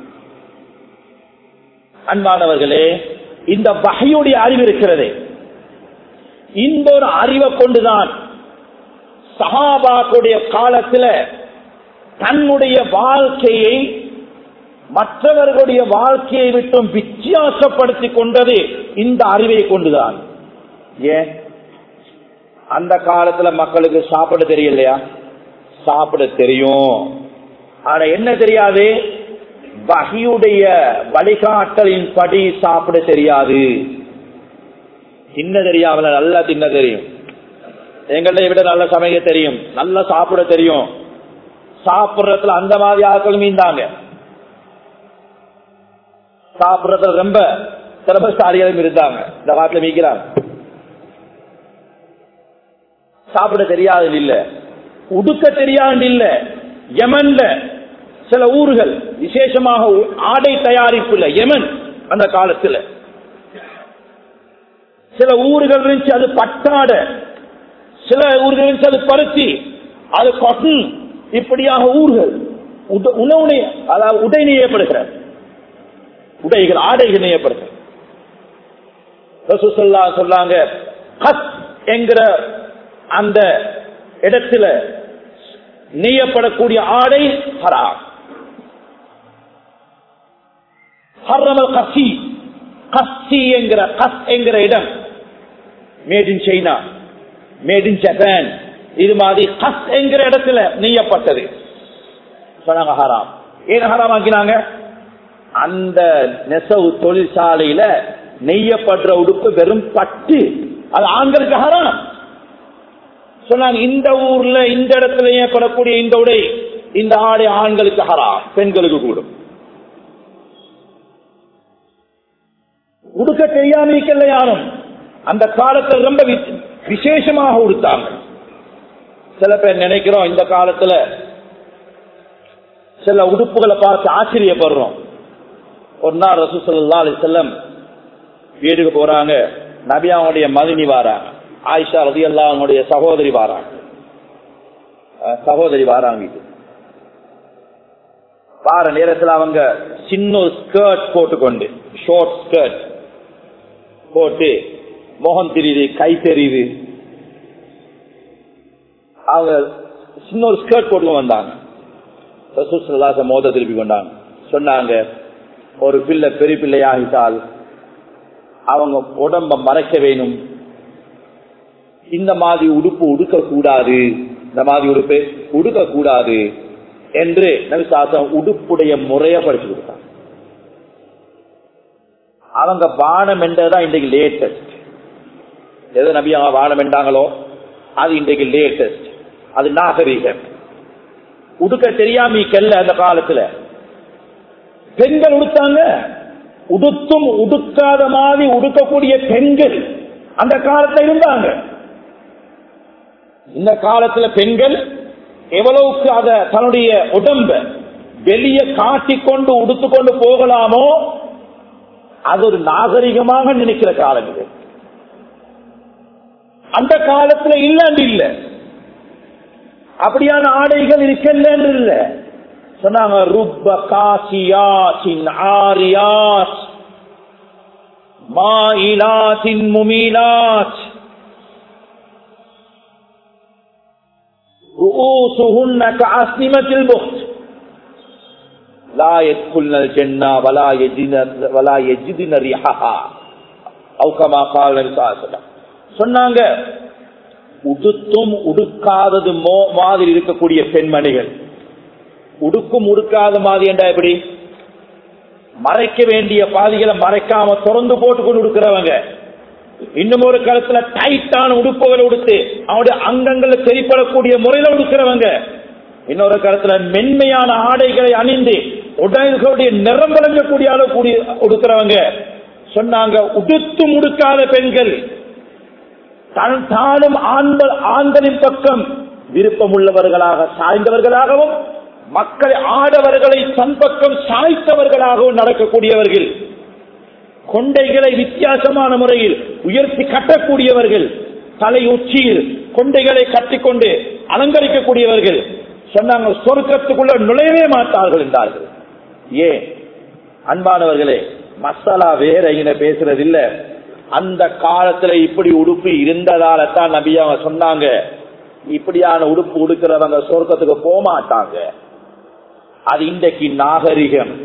அன்பானவர்களே இந்த வகையுடைய அறிவு இருக்கிறதே இந்த ஒரு அறிவை கொண்டுதான் சஹாபாக்குடைய காலத்துல தன்னுடைய வாழ்க்கையை மற்றவர்களுடைய வாழ்க்கையை விட்டும் வித்தியாசப்படுத்தி கொண்டது இந்த அறிவை கொண்டுதான் ஏன் அந்த காலத்துல மக்களுக்கு சாப்பிட தெரியலையா சாப்பிட தெரியும் ஆனா என்ன தெரியாது வகையுடைய வழிகாட்டலின் படி சாப்பிட தெரியாது தின்ன தெரியாமல நல்லா தின்ன தெரியும் எங்கள்ட விட நல்ல சமைக்க தெரியும் நல்லா சாப்பிட தெரியும் சாப்பிடுறதுல அந்த மாதிரி ஆட்களும் இருந்தாங்க சாப்பிடுறதுல ரொம்ப திறமசாலிகளும் இருந்தாங்க இந்த காட்டுல மீக்கிறாங்க சாப்பிட தெரியாது இல்ல உடுக்க தெரியாது இல்ல யமன்ல சில ஊர்கள் விசேஷமாக ஆடை தயாரிப்புல யமன் அந்த காலத்துல சில ஊர்கள் இருந்துச்சு அது பட்டாட சில ஊர்கள் இருந்துச்சு அது பருத்தி அது கொட்டன் இப்படியாக ஊர்கள் உட- உணவு நெய்- அதாவது உடை நெய்யப்படுகிற உடைகள் ஆடைகள் நெய்யப்படுகிற ரசூசல்லா சொன்னாங்க கஸ் என்கிற அந்த இடத்துல நெய்யப்படக்கூடிய ஆடை ஹராம் ஹர்ரமல் கசி கஸ்தி என்கிற கஸ் என்கிற இடம் made in China made in Japan இது மாதிரி கஸ் என்கிற இடத்துல நெய்யப்பட்டது சொன்னாங்க ஹராம் ஏன் ஹராம் ஆக்கினாங்க அந்த நெசவு தொழிற்சாலையில நெய்யப்படுற உடுப்பு வெறும் பட்டு அது ஆண்களுக்கு ஹராம் சொன்னாங்க இந்த ஊர்ல இந்த இடத்துல ஏற்படக்கூடிய இந்த உடை இந்த ஆடை ஆண்களுக்கு ஹராம் பெண்களுக்கு கூடும் உடுக்க தெரியாம இருக்கல யாரும் அந்த காலத்தில் ரொம்ப வி- விசேஷமாக உடுத்தாங்க சில பேர் நினைக்கிறோம் இந்த காலத்துல சில உடுப்புகளை பார்த்து ஆச்சரியப்படுறோம் ஒரு நாள் ரசூசல்லா அலி செல்லம் வீட்டுக்கு போறாங்க நபியாவுடைய மதினி வாராங்க ஆயிஷா ரதி அவங்களுடைய சகோதரி வாராங்க அஹ் சகோதரி வாராங்க வீட்டுக்கு வார நேரத்தில் அவங்க சின்ன ஒரு ஸ்கர்ட் போட்டுக்கொண்டு ஷார்ட் ஸ்கர்ட் போட்டு முகம் தெரியுது கை தெரியுது அவங்க சின்ன ஒரு ஸ்கர்ட் போட்டு வந்தாங்க ரசூசல்லாச மோத திருப்பி கொண்டாங்க சொன்னாங்க ஒரு பிள்ளை பெரிய பிள்ளையாகிட்டால் அவங்க உடம்ப மறைக்க வேணும் இந்த மாதிரி உடுப்பு உடுக்க கூடாது இந்த மாதிரி உடுப்பு உடுக்க கூடாது என்று நபிசாசம் உடுப்புடைய முறைய படிச்சு கொடுத்தாங்க அவங்க பானம் என்றதான் இன்றைக்கு லேட்டஸ்ட் எது நபி அவங்க பானம் என்றாங்களோ அது இன்றைக்கு லேட்டஸ்ட் அது நாகரீகம் உடுக்க தெரியாமிக்கல்ல அந்த காலத்துல பெண்கள் உடுத்தாங்க உடுத்தும் உடுக்காத மாதிரி உடுக்கக்கூடிய பெண்கள் அந்த காலத்துல இருந்தாங்க இந்த காலத்துல பெண்கள் எவ்வளவுக்கு அத தன்னுடைய உடம்ப வெளிய காட்டிக்கொண்டு உடுத்துக்கொண்டு போகலாமோ அது ஒரு நாகரிகமாக நினைக்கிற காலம் இது அந்த காலத்துல இல்லாண்டு இல்ல அப்படியான ஆடைகள் இருக்கல இல்ல சொன்னாங்க ருப்ப காசியாசின் ஆரியாஸ் மாயிலாசின் முமீலாஸ் رؤوسهن كعاصمة البخت لا يدخلن الجنة ولا يجدن ولا يجدن ريحها أو كما قال النبي صلى الله عليه وسلم சொன்னாங்க உடுத்தும் உடுக்காதது மோ மாதிரி இருக்கக்கூடிய பெண்மணிகள் உடுக்கும் உடுக்காத மாதிரி என்றா எப்படி மறைக்க வேண்டிய பாதிகளை மறைக்காம திறந்து போட்டு கொண்டு உடுக்கிறவங்க இன்னும் ஒரு காலத்துல டைட்டான உடுப்புகளை உடுத்து அவனுடைய அங்கங்களை தெரிப்படக்கூடிய முறையில உடுக்கிறவங்க இன்னொரு காலத்துல மென்மையான ஆடைகளை அணிந்து உடல்களுடைய நிறம் வழங்கக்கூடிய அளவு உடுக்கிறவங்க சொன்னாங்க உடுத்து முடுக்காத பெண்கள் தன் தானும் ஆண்கள் ஆண்களின் பக்கம் விருப்பம் உள்ளவர்களாக சாய்ந்தவர்களாகவும் மக்களை ஆடவர்களை தன் பக்கம் சாய்த்தவர்களாகவும் நடக்கக்கூடியவர்கள் கொண்டைகளை வித்தியாசமான முறையில் உயர்த்தி கட்டக்கூடியவர்கள் தலை உச்சியில் கொண்டைகளை கட்டிக்கொண்டு அலங்கரிக்கக்கூடியவர்கள் சொன்னாங்க சொர்க்கத்துக்குள்ள நுழையவே மாட்டார்கள் என்றார்கள் ஏன் அன்பானவர்களே மசாலா வேற இங்க பேசுறது இல்ல அந்த காலத்துல இப்படி உடுப்பு இருந்ததால தான் நபி அவங்க சொன்னாங்க இப்படியான உடுப்பு உடுக்கிறவங்க சொர்க்கத்துக்கு போக மாட்டாங்க அது இன்றைக்கு நாகரிகம்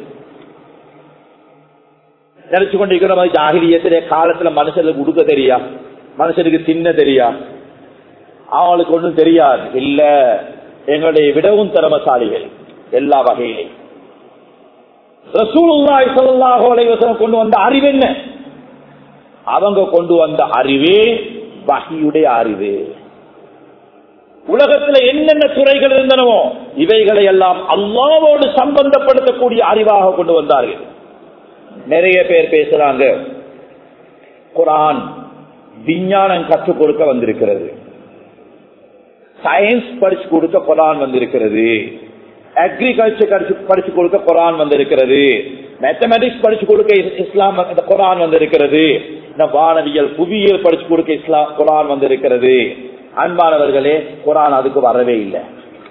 நினைச்சு கொண்டிருக்கிற மாதிரி ஜாகிரியத்திலே காலத்துல மனுஷனுக்கு உடுக்க தெரியா மனுஷனுக்கு தின்ன தெரியா அவங்களுக்கு ஒண்ணும் தெரியாது இல்ல எங்களுடைய விடவும் திறமசாலிகள் எல்லா வகையிலையும் ரசூலுல்லாஹி ஸல்லல்லாஹு அலைஹி வஸல்லம் கொண்டு வந்த அறிவு என்ன அவங்க கொண்டு வந்த அறிவே வஹியுடைய அறிவு உலகத்துல என்னென்ன துறைகள் இருந்தனவோ இவைகளை எல்லாம் அல்லாவோடு சம்பந்தப்படுத்தக்கூடிய அறிவாக கொண்டு வந்தார்கள் நிறைய பேர் பேசுறாங்க குரான் விஞ்ஞானம் கற்றுக் கொடுக்க வந்திருக்கிறது சயின்ஸ் படிச்சு கொடுக்க குரான் வந்திருக்கிறது அக்ரிகல்ச்சர் படிச்சு கொடுக்க குரான் வந்திருக்கிறது மேத்தமெட்டிக்ஸ் படிச்சு கொடுக்க இஸ்லாம் இந்த குரான் வந்திருக்கிறது வானவியல் புவியியல் படிச்சு கொடுக்க இஸ்லாம் குரான் வந்திருக்கிறது அன்பானவர்களே குரான் அதுக்கு வரவே இல்லை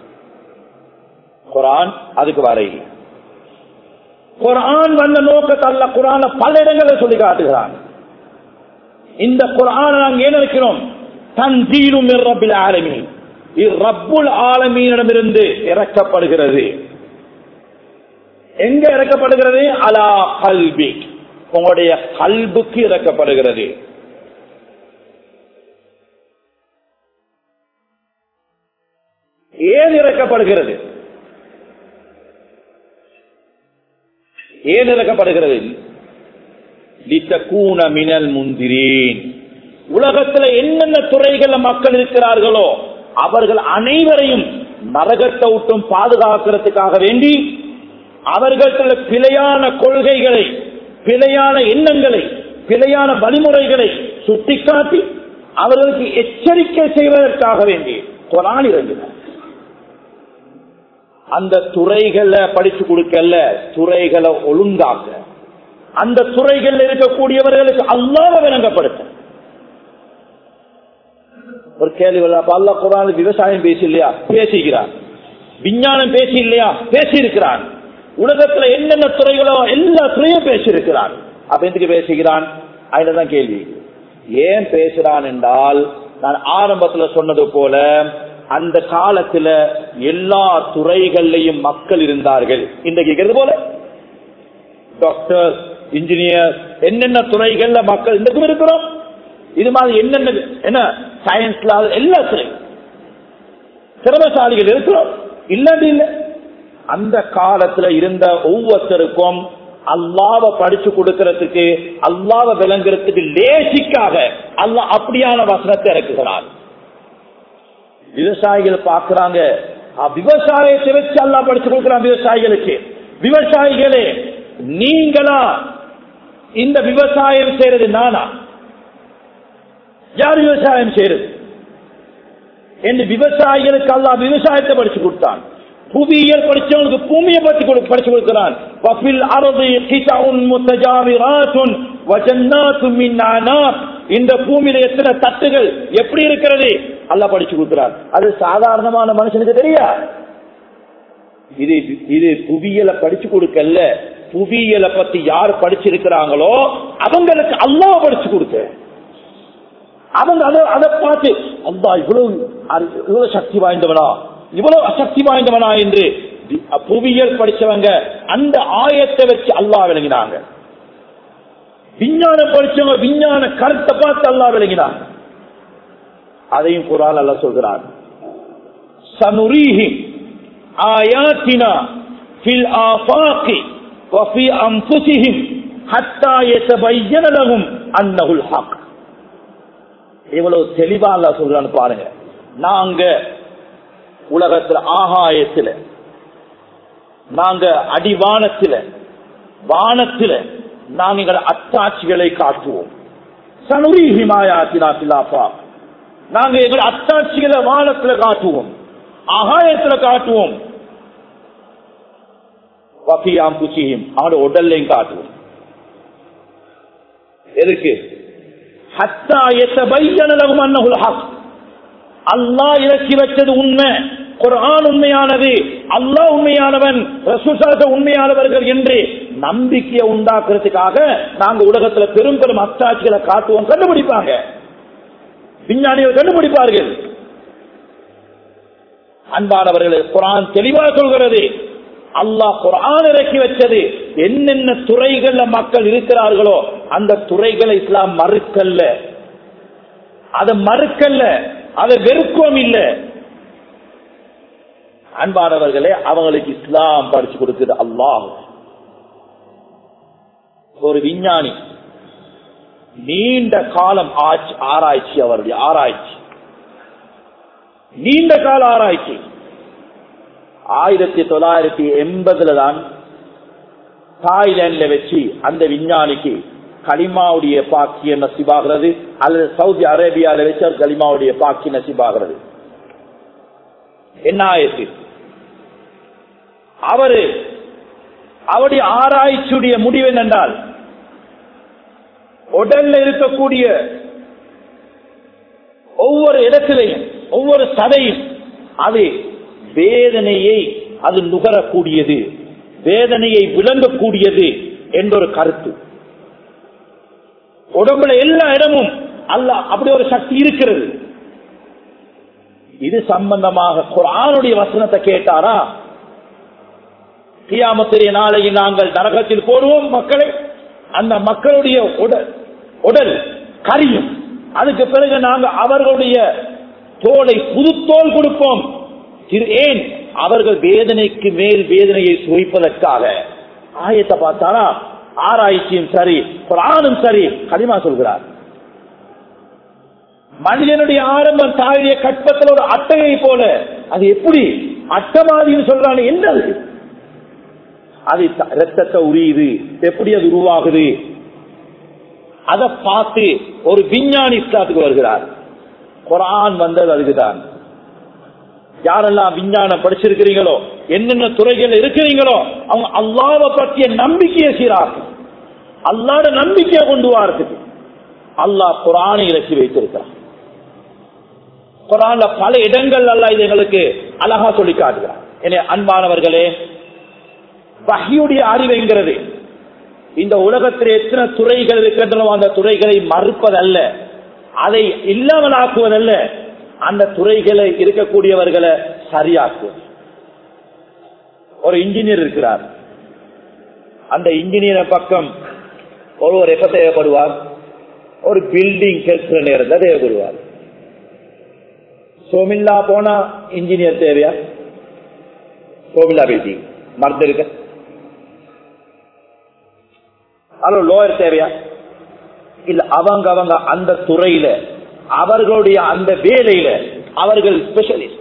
குரான் அதுக்கு வர இல்லை குரான் வந்த நோக்கத்தல்ல குரான பல இடங்களில் சொல்லி காட்டுகிறான் இந்த குரான நாங்கள் ஏன் இருக்கிறோம் தந்தீரும் ரப்பில் ஆலமீன் இது ரப்புல் ஆலமீனிடமிருந்து இறக்கப்படுகிறது எங்க இறக்கப்படுகிறது அலா கல்வி உங்களுடைய கல்புக்கு இறக்கப்படுகிறது ஏன் இறக்கப்படுகிறது ஏன் இறக்கப்படுகிறது லித்தகூன மினல் முந்திரீன் உலகத்துல என்னென்ன துறைகள்ல மக்கள் இருக்கிறார்களோ அவர்கள் அனைவரையும் நரகத்தை விட்டும் பாதுகாக்கிறதுக்காக வேண்டி அவர்கள் பிழையான கொள்கைகளை பிழையான எண்ணங்களை பிழையான வழிமுறைகளை சுட்டிக்காட்டி அவர்களுக்கு எச்சரிக்கை செய்வதற்காக வேண்டி குரான் இறங்கினார் அந்த துறைகளை படிச்சு கொடுக்கல துறைகளை ஒழுங்காக்க அந்த துறைகள் இருக்கக்கூடியவர்களுக்கு அல்லாத விளங்கப்படுத்த ஒரு கேள்வி அல்லா குரான் விவசாயம் பேசி இல்லையா பேசுகிறான் விஞ்ஞானம் பேசி இல்லையா பேசி இருக்கிறான் உலகத்துல என்னென்ன துறைகளோ எல்லா துறையும் பேசியிருக்கிறான் அப்ப எதுக்கு பேசுகிறான் அதுலதான் கேள்வி ஏன் பேசுறான் என்றால் நான் ஆரம்பத்துல சொன்னது போல அந்த காலத்துல எல்லா துறைகள்லையும் மக்கள் இருந்தார்கள் இன்றைக்கு கேட்கறது போல டாக்டர் இன்ஜினியர் என்னென்ன துறைகள்ல மக்கள் இன்றைக்கும் இருக்கிறோம் இது மாதிரி என்னென்ன என்ன சயின்ஸ்ல எல்லா துறை திறமசாலிகள் இருக்கிறோம் இல்லாது இல்லை அந்த காலத்துல இருந்த ஒவ்வொருத்தருக்கும் அல்லாவ படிச்சு கொடுக்கறதுக்கு அல்லாவ விளங்குறதுக்கு லேசிக்காக அல்லா அப்படியான வசனத்தை இறக்குகிறார் விவசாயிகள் பாக்குறாங்க விவசாயத்தை வச்சு அல்லா படிச்சு கொடுக்கிறான் விவசாயிகளுக்கு விவசாயிகளே நீங்களா இந்த விவசாயம் செய்யறது நானா யார் விவசாயம் செய்யறது என்று விவசாயிகளுக்கு அல்லா விவசாயத்தை படிச்சு கொடுத்தான் புவியியல் படிச்சவங்களுக்கு பூமியை பற்றி படிச்சு கொடுக்கிறான் வஃபில் அரது கிசவுன் முத்தஜாவிராத்துன் வஜன்னாத்தும் மின் அனாப் இந்த பூமியில எத்தனை தட்டுகள் எப்படி இருக்கிறது அல்ல படிச்சு கொடுக்கிறார் அது சாதாரணமான மனுஷனுக்கு தெரியா இது இது புவியியலை படிச்சு கொடுக்கல புவியியலை பத்தி யார் படிச்சிருக்கிறாங்களோ அவங்களுக்கு அல்லாஹ் படிச்சு கொடுத்த அவங்க அதை அதை பார்த்து அல்லா இவ்வளவு இவ்வளவு சக்தி வாய்ந்தவனா இவ்வளவு அசக்தி வாய்ந்தவனா என்று புவியியல் படிச்சவங்க அந்த ஆயத்தை வச்சு அல்லா விளங்கினாங்க விஞ்ஞானம் படிச்சவங்க விஞ்ஞான கருத்தை பார்த்து அல்லா விளங்கினாங்க அதையும் குரால் அல்ல சொல்கிறார் சனுரீஹி ஆயாத்தினா ஃபில் ஆஃபாகி வஃபி அன்ஃபுஸிஹிம் ஹத்தா யதபய்யன லஹும் அன்னஹுல் ஹக் இவ்வளவு தெளிவா அல்ல சொல்றான்னு பாருங்க நாங்க உலகத்துல ஆகாயத்துல நாங்க அடிவானத்துல வானத்துல நாங்க எங்களை அத்தாட்சிகளை காட்டுவோம் சனுரி ஹிமாயாத்தினா பிலாப்பா நாங்க எங்களை அத்தாட்சிகளை வானத்துல காட்டுவோம் ஆகாயத்துல காட்டுவோம் வஃபியாம் குச்சியும் அவனோட உடல்லையும் காட்டுவோம் எதுக்கு ஹத்தா எத்தபையனலகும் அன்னகுல் ஹக் அல்லாஹ் இறக்கி வச்சது உண்மை குரான் உண்மையானது அல்லாஹ் உண்மையானவன் ரசூசாக உண்மையானவர்கள் என்று நம்பிக்கையை உண்டாக்குறதுக்காக நாங்க உலகத்துல பெரும் பெரும் அத்தாட்சிகளை காட்டுவோம் கண்டுபிடிப்பாங்க விஞ்ஞானிகள் கண்டுபிடிப்பார்கள் அன்பானவர்கள் குரான் தெளிவாக சொல்கிறது அல்லாஹ் குரான் இறக்கி வச்சது என்னென்ன துறைகள்ல மக்கள் இருக்கிறார்களோ அந்த துறைகளை இஸ்லாம் மறுக்கல்ல அதை மறுக்கல்ல அதை வெறுக்கவும் இல்லை அன்பானவர்களே அவங்களுக்கு இஸ்லாம் படிச்சு கொடுக்குது அல்லாஹ் ஒரு விஞ்ஞானி நீண்ட காலம் ஆராய்ச்சி அவருடைய ஆராய்ச்சி நீண்ட கால ஆராய்ச்சி ஆயிரத்தி தொள்ளாயிரத்தி எண்பதுல தான் தாய்லாந்துல வச்சு அந்த விஞ்ஞானிக்கு களிமாவுடைய பாக்கிய நசிபாகிறது அல்லது சவுதி அரேபியால வச்சு அவர் களிமாவுடைய பாக்கி நசிபாகிறது என்ன ஆயிடுச்சு அவரு அவருடைய ஆராய்ச்சியுடைய முடிவு என்னென்றால் உடல்ல இருக்கக்கூடிய ஒவ்வொரு இடத்திலையும் ஒவ்வொரு சதையும் அது வேதனையை அது நுகரக்கூடியது வேதனையை விளங்கக்கூடியது என்ற ஒரு கருத்து உடம்புல எல்லா இடமும் அல்ல அப்படி ஒரு சக்தி இருக்கிறது இது சம்பந்தமாக குரானுடைய வசனத்தை கேட்டாரா கியாமத்திரிய நாளைக்கு நாங்கள் நரகத்தில் போடுவோம் மக்களை அந்த மக்களுடைய உடல் உடல் கரியும் அதுக்கு பிறகு நாங்கள் அவர்களுடைய தோலை புதுத்தோல் கொடுப்போம் ஏன் அவர்கள் வேதனைக்கு மேல் வேதனையை சுவைப்பதற்காக ஆயத்தை பார்த்தானா ஆராய்ச்சியும் சரி குரானும் சரி கடிமா சொல்கிறார் மனிதனுடைய ஆரம்பம் தாயுடைய கற்பத்தில் ஒரு அட்டையை போல அது எப்படி அட்டமாதின்னு சொல்றாங்க என்னது அது ரத்தத்தை உரியுது எப்படி அது உருவாகுது அதை பார்த்து ஒரு விஞ்ஞானி இஸ்லாத்துக்கு வருகிறார் குரான் வந்தது அதுக்குதான் யாரெல்லாம் விஞ்ஞானம் படிச்சிருக்கிறீங்களோ என்னென்ன துறைகள் இருக்கிறீங்களோ அவங்க அல்லாவை பற்றிய நம்பிக்கையை சீராக்கு அல்லாட நம்பிக்கையை கொண்டு வாரத்துக்கு அல்லாஹ் குரானை இறக்கி வைத்திருக்கிறான் குரான்ல பல இடங்கள் அல்ல இது எங்களுக்கு அழகா சொல்லி காட்டுகிறார் எனவே அன்பானவர்களே வகையுடைய அறிவுங்கிறது இந்த உலகத்தில் எத்தனை துறைகள் இருக்கின்றனோ அந்த துறைகளை மறுப்பதல்ல அதை இல்லாமலாக்குவதல்ல அந்த துறைகளை இருக்கக்கூடியவர்களை சரியாக்குவது ஒரு இன்ஜினியர் இருக்கிறார் அந்த இன்ஜினியர் பக்கம் ஒருவர் எப்ப தேவைப்படுவார் ஒரு பில்டிங் கெட்டுற நேரத்தில் தேவைப்படுவார் சோமில்லா போனா இன்ஜினியர் தேவையா சோமில்லா பில்டிங் மருந்து இருக்க அல்ல லோயர் தேவையா இல்ல அவங்க அவங்க அந்த துறையில அவர்களுடைய அந்த வேலையில அவர்கள் ஸ்பெஷலிஸ்ட்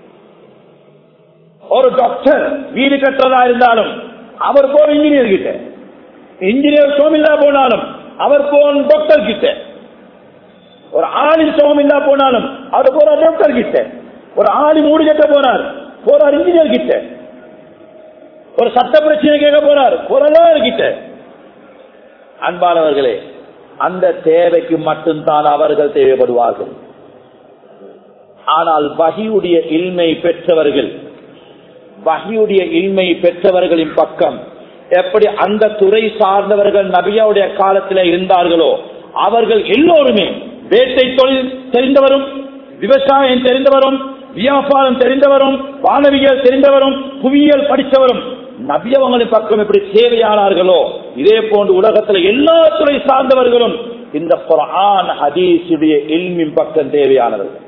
ஒரு டாக்டர் வீடு கட்டுறதா இருந்தாலும் அவர் போற இன்ஜினியர் கிட்ட இன்ஜினியர் சோமில்லா போனாலும் அவர் போன டாக்டர் கிட்ட ஒரு ஆளி சோமில்லா போனாலும் அவர் போற டாக்டர் கிட்ட ஒரு ஆளி மூடு கட்ட போனார் போறார் இன்ஜினியர் கிட்ட ஒரு சட்ட பிரச்சனை கேட்க போறார் போறார் கிட்ட அன்பானவர்களே அந்த தேவைக்கு மட்டும்தான் அவர்கள் தேவைப்படுவார்கள் ஆனால் வகியுடைய இல்மை பெற்றவர்கள் வகியுடைய இல்மை பெற்றவர்களின் பக்கம் எப்படி அந்த துறை சார்ந்தவர்கள் நபியாவுடைய காலத்தில் இருந்தார்களோ அவர்கள் எல்லோருமே வேட்டை தொழில் தெரிந்தவரும் விவசாயம் தெரிந்தவரும் வியாபாரம் தெரிந்தவரும் வானவியல் தெரிந்தவரும் புவியியல் படித்தவரும் நபியவங்களின் பக்கம் எப்படி தேவையானார்களோ இதே போன்று உலகத்தில் எல்லா துறை சார்ந்தவர்களும் இந்த குரான் ஹதீஸுடைய இல்மின் பக்கம் தேவையானவர்கள்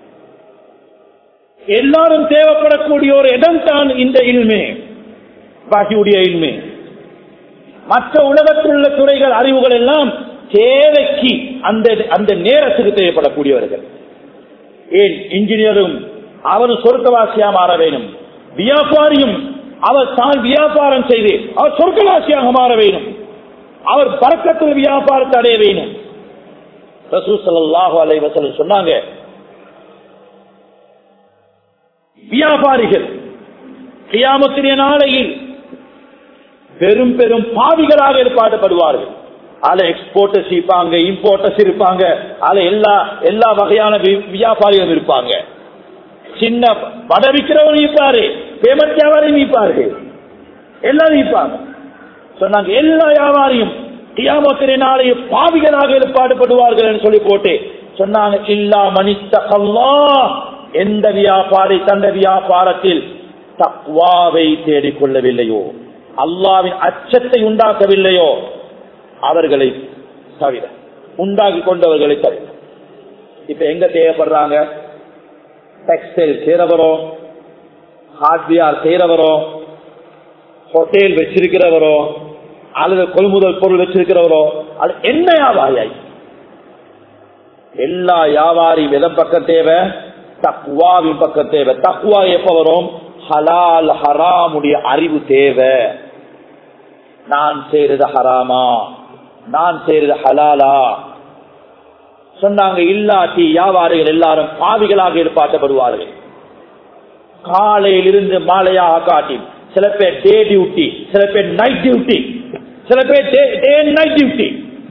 எல்லாரும் தேவைப்படக்கூடிய ஒரு இடம் தான் இந்த இல்மே பாகியுடைய இல்மே மற்ற உலகத்தில் உள்ள துறைகள் அறிவுகள் எல்லாம் தேவைக்கு அந்த அந்த நேரத்துக்கு தேவைப்படக்கூடியவர்கள் ஏன் இன்ஜினியரும் அவரும் சொர்க்கவாசியா மாற வேண்டும் வியாபாரியும் அவர் தான் வியாபாரம் செய்து அவர் சொர்க்கவாசியாக மாற வேண்டும் அவர் பறக்கத்தில் வியாபாரத்தை அடைய வேண்டும் ரசூ சல்லாஹு அலைவசல் சொன்னாங்க வியாபாரிகள் கியாமத்திரிய நாளையில் பெரும் பெரும் பாவிகளாக ஏற்பாடுபடுவார்கள் அதுல எக்ஸ்போர்ட்டர்ஸ் இருப்பாங்க இம்போர்ட்டர்ஸ் இருப்பாங்க அதுல எல்லா எல்லா வகையான வியாபாரிகளும் இருப்பாங்க சின்ன வட விற்கிறவங்க இருப்பாரு பேமெண்ட் வியாபாரியும் இருப்பாரு எல்லாரும் இருப்பாங்க சொன்னாங்க எல்லா வியாபாரியும் கியாமத்திரை நாளைய பாவிகளாக ஏற்பாடுபடுவார்கள் என்று சொல்லி போட்டு சொன்னாங்க இல்லா மனிதல்லா எந்த வியாபாரி தந்த வியாபாரத்தில் தக்வாவை தேடிக்கொள்ளவில்லையோ அல்லாவின் அச்சத்தை உண்டாக்கவில்லையோ அவர்களை தவிர உண்டாக்கி கொண்டவர்களை தவிர இப்ப எங்க தேவைப்படுறாங்க டெக்ஸ்டைல் செய்யறவரோ ஹார்ட்வேர் செய்யறவரோ ஹோட்டல் வச்சிருக்கிறவரோ அல்லது கொள்முதல் பொருள் வச்சிருக்கிறவரோ அது என்ன வியாபாரியாய் எல்லா வியாபாரியும் எதன் பக்கம் தேவை தக்குவாவின் பக்கம் தேவை தக்குவா எப்ப வரும் ஹலால் ஹராமுடைய அறிவு தேவை நான் செய்யறது ஹராமா நான் செய்யறது ஹலாலா சொன்னாங்க இல்லாட்டி வியாபாரிகள் எல்லாரும் பாவிகளாக ஏற்பாட்டப்படுவார்கள் காலையிலிருந்து மாலையாக காட்டி சில பேர் டே டியூட்டி சில பேர் நைட் டியூட்டி சில பேர் டே நைட் டியூட்டி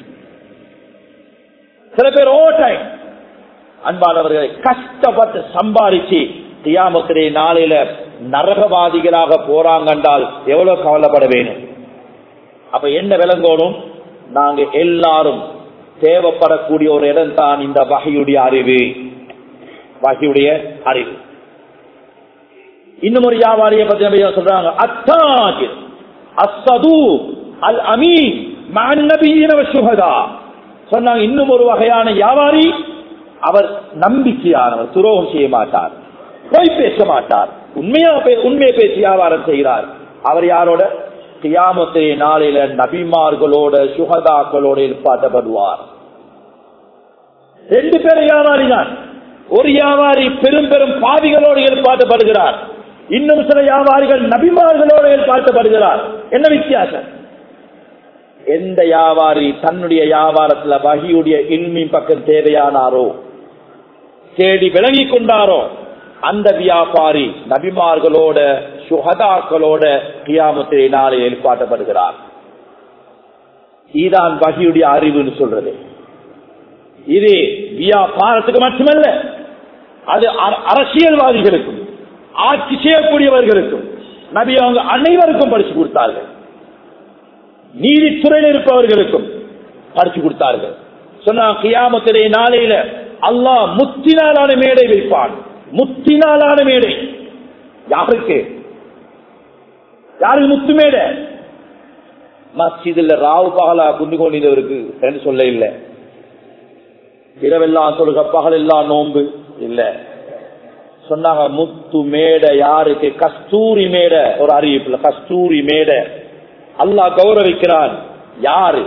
சில பேர் ஓவர் டைம் அன்பானவர்களை கஷ்டப்பட்டு சம்பாதிச்சு தியாமத்திரை நாளையில நரகவாதிகளாக போறாங்க என்றால் எவ்வளவு கவலைப்பட வேணும் அப்ப என்ன விளங்கணும் நாங்க எல்லாரும் தேவைப்படக்கூடிய ஒரு இடம் தான் இந்த வகையுடைய அறிவு வகையுடைய அறிவு இன்னும் ஒரு வியாபாரியை பத்தி நபி சொல்றாங்க அத்தாஜிர் அஸ்ஸது அல் அமீன் மன்னபீன சுகதா சொன்னாங்க இன்னும் ஒரு வகையான வியாபாரி அவர் நம்பிக்கையானவர் துரோகம் செய்ய மாட்டார் பொய் பேச மாட்டார் உண்மையா உண்மையை பேசி வியாபாரம் செய்கிறார் அவர் யாரோட கியாமத்திரை நாளில நபிமார்களோட சுகதாக்களோட ஏற்பாட்டப்படுவார் ரெண்டு பேரும் வியாபாரி தான் ஒரு வியாபாரி பெரும் பெரும் பாவிகளோடு ஏற்பாட்டப்படுகிறார் இன்னும் சில வியாபாரிகள் நபிமார்களோடு ஏற்பாட்டப்படுகிறார் என்ன வித்தியாசம் எந்த வியாபாரி தன்னுடைய வியாபாரத்துல வகியுடைய இல்மின் பக்கம் தேவையானாரோ தேடி விளங்கி கொண்டாரோ அந்த வியாபாரி நபிமார்களோட சுகதாக்களோட கியாமத்திலே நாளை எழுப்பாட்டப்படுகிறார் இதுதான் வகையுடைய அறிவுன்னு சொல்றது இது வியாபாரத்துக்கு மட்டுமல்ல அது அர- அரசியல்வாதிகளுக்கும் ஆட்சி செய்யக்கூடியவர்களுக்கும் நபி அவங்க அனைவருக்கும் படிச்சு கொடுத்தார்கள் நீதித்துறையில் இருப்பவர்களுக்கும் படிச்சு கொடுத்தார்கள் சொன்னா கியாமத்திலே நாளையில அல்லாஹ் முத்தினாலான மேடை வைப்பான் முத்தினாலான மேடை யாருக்கு யாருக்கு முத்து மேடை மஸ்ஜிதுல ராவு பகலா குண்டு கொண்டிருந்தவருக்கு என்று சொல்ல இல்லை இரவெல்லாம் சொல்லுக பகல் எல்லாம் நோன்பு இல்ல சொன்னாங்க முத்து மேடை யாருக்கு கஸ்தூரி மேடை ஒரு அறிவிப்புல கஸ்தூரி மேடை அல்லாஹ் கௌரவிக்கிறான் யாரு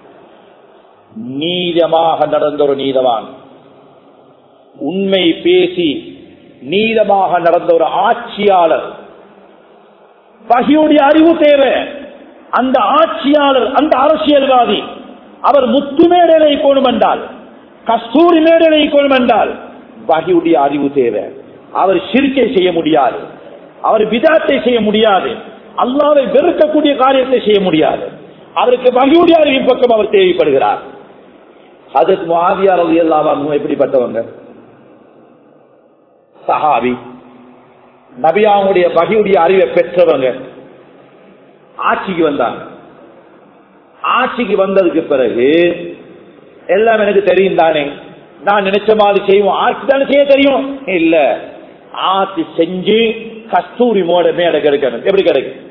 நீதமாக நடந்த ஒரு நீதவான் உண்மை பேசி நீதமாக நடந்த ஒரு ஆட்சியாளர் பகியுடைய அறிவு தேவை அந்த ஆட்சியாளர் அந்த அரசியல்வாதி அவர் முத்து மேடலை போடும் என்றால் கஸ்தூரி மேடலை போடும் என்றால் வகையுடைய அறிவு தேவை அவர் சிரிக்கை செய்ய முடியாது அவர் விதாத்தை செய்ய முடியாது அல்லாவை வெறுக்கக்கூடிய காரியத்தை செய்ய முடியாது அவருக்கு வகையுடைய அறிவின் பக்கம் அவர் தேவைப்படுகிறார் அதற்கு மாதியார் எல்லாம் எப்படிப்பட்டவங்க சஹாபி நபியாவுடைய வகையுடைய அறிவை பெற்றவங்க ஆட்சிக்கு வந்தாங்க ஆட்சிக்கு வந்ததுக்கு பிறகு எல்லாம் எனக்கு தெரியும் தானே நான் நினைச்ச மாதிரி செய்வோம் ஆட்சி தானே செய்ய தெரியும் இல்ல ஆட்சி செஞ்சு கஸ்தூரி மோட மேட கிடைக்கணும் எப்படி கிடைக்கும்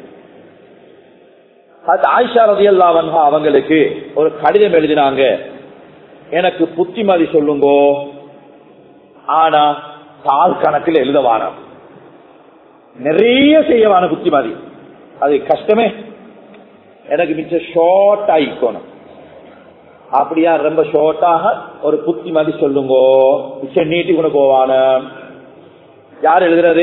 அது ஆயிஷா ரதி அவங்களுக்கு ஒரு கடிதம் எழுதினாங்க எனக்கு புத்திமதி சொல்லுங்கோ ஆனா தாள் கணக்கில் எழுதவான நிறைய செய்யவான புத்திமதி அது கஷ்டமே எனக்கு மிச்சம் ஷார்ட் ஆயிக்கணும் அப்படியா ரொம்ப ஷார்ட்டாக ஒரு புத்திமதி சொல்லுங்கோ மிச்சம் நீட்டி கொண்டு போவான யார் எழுதுறது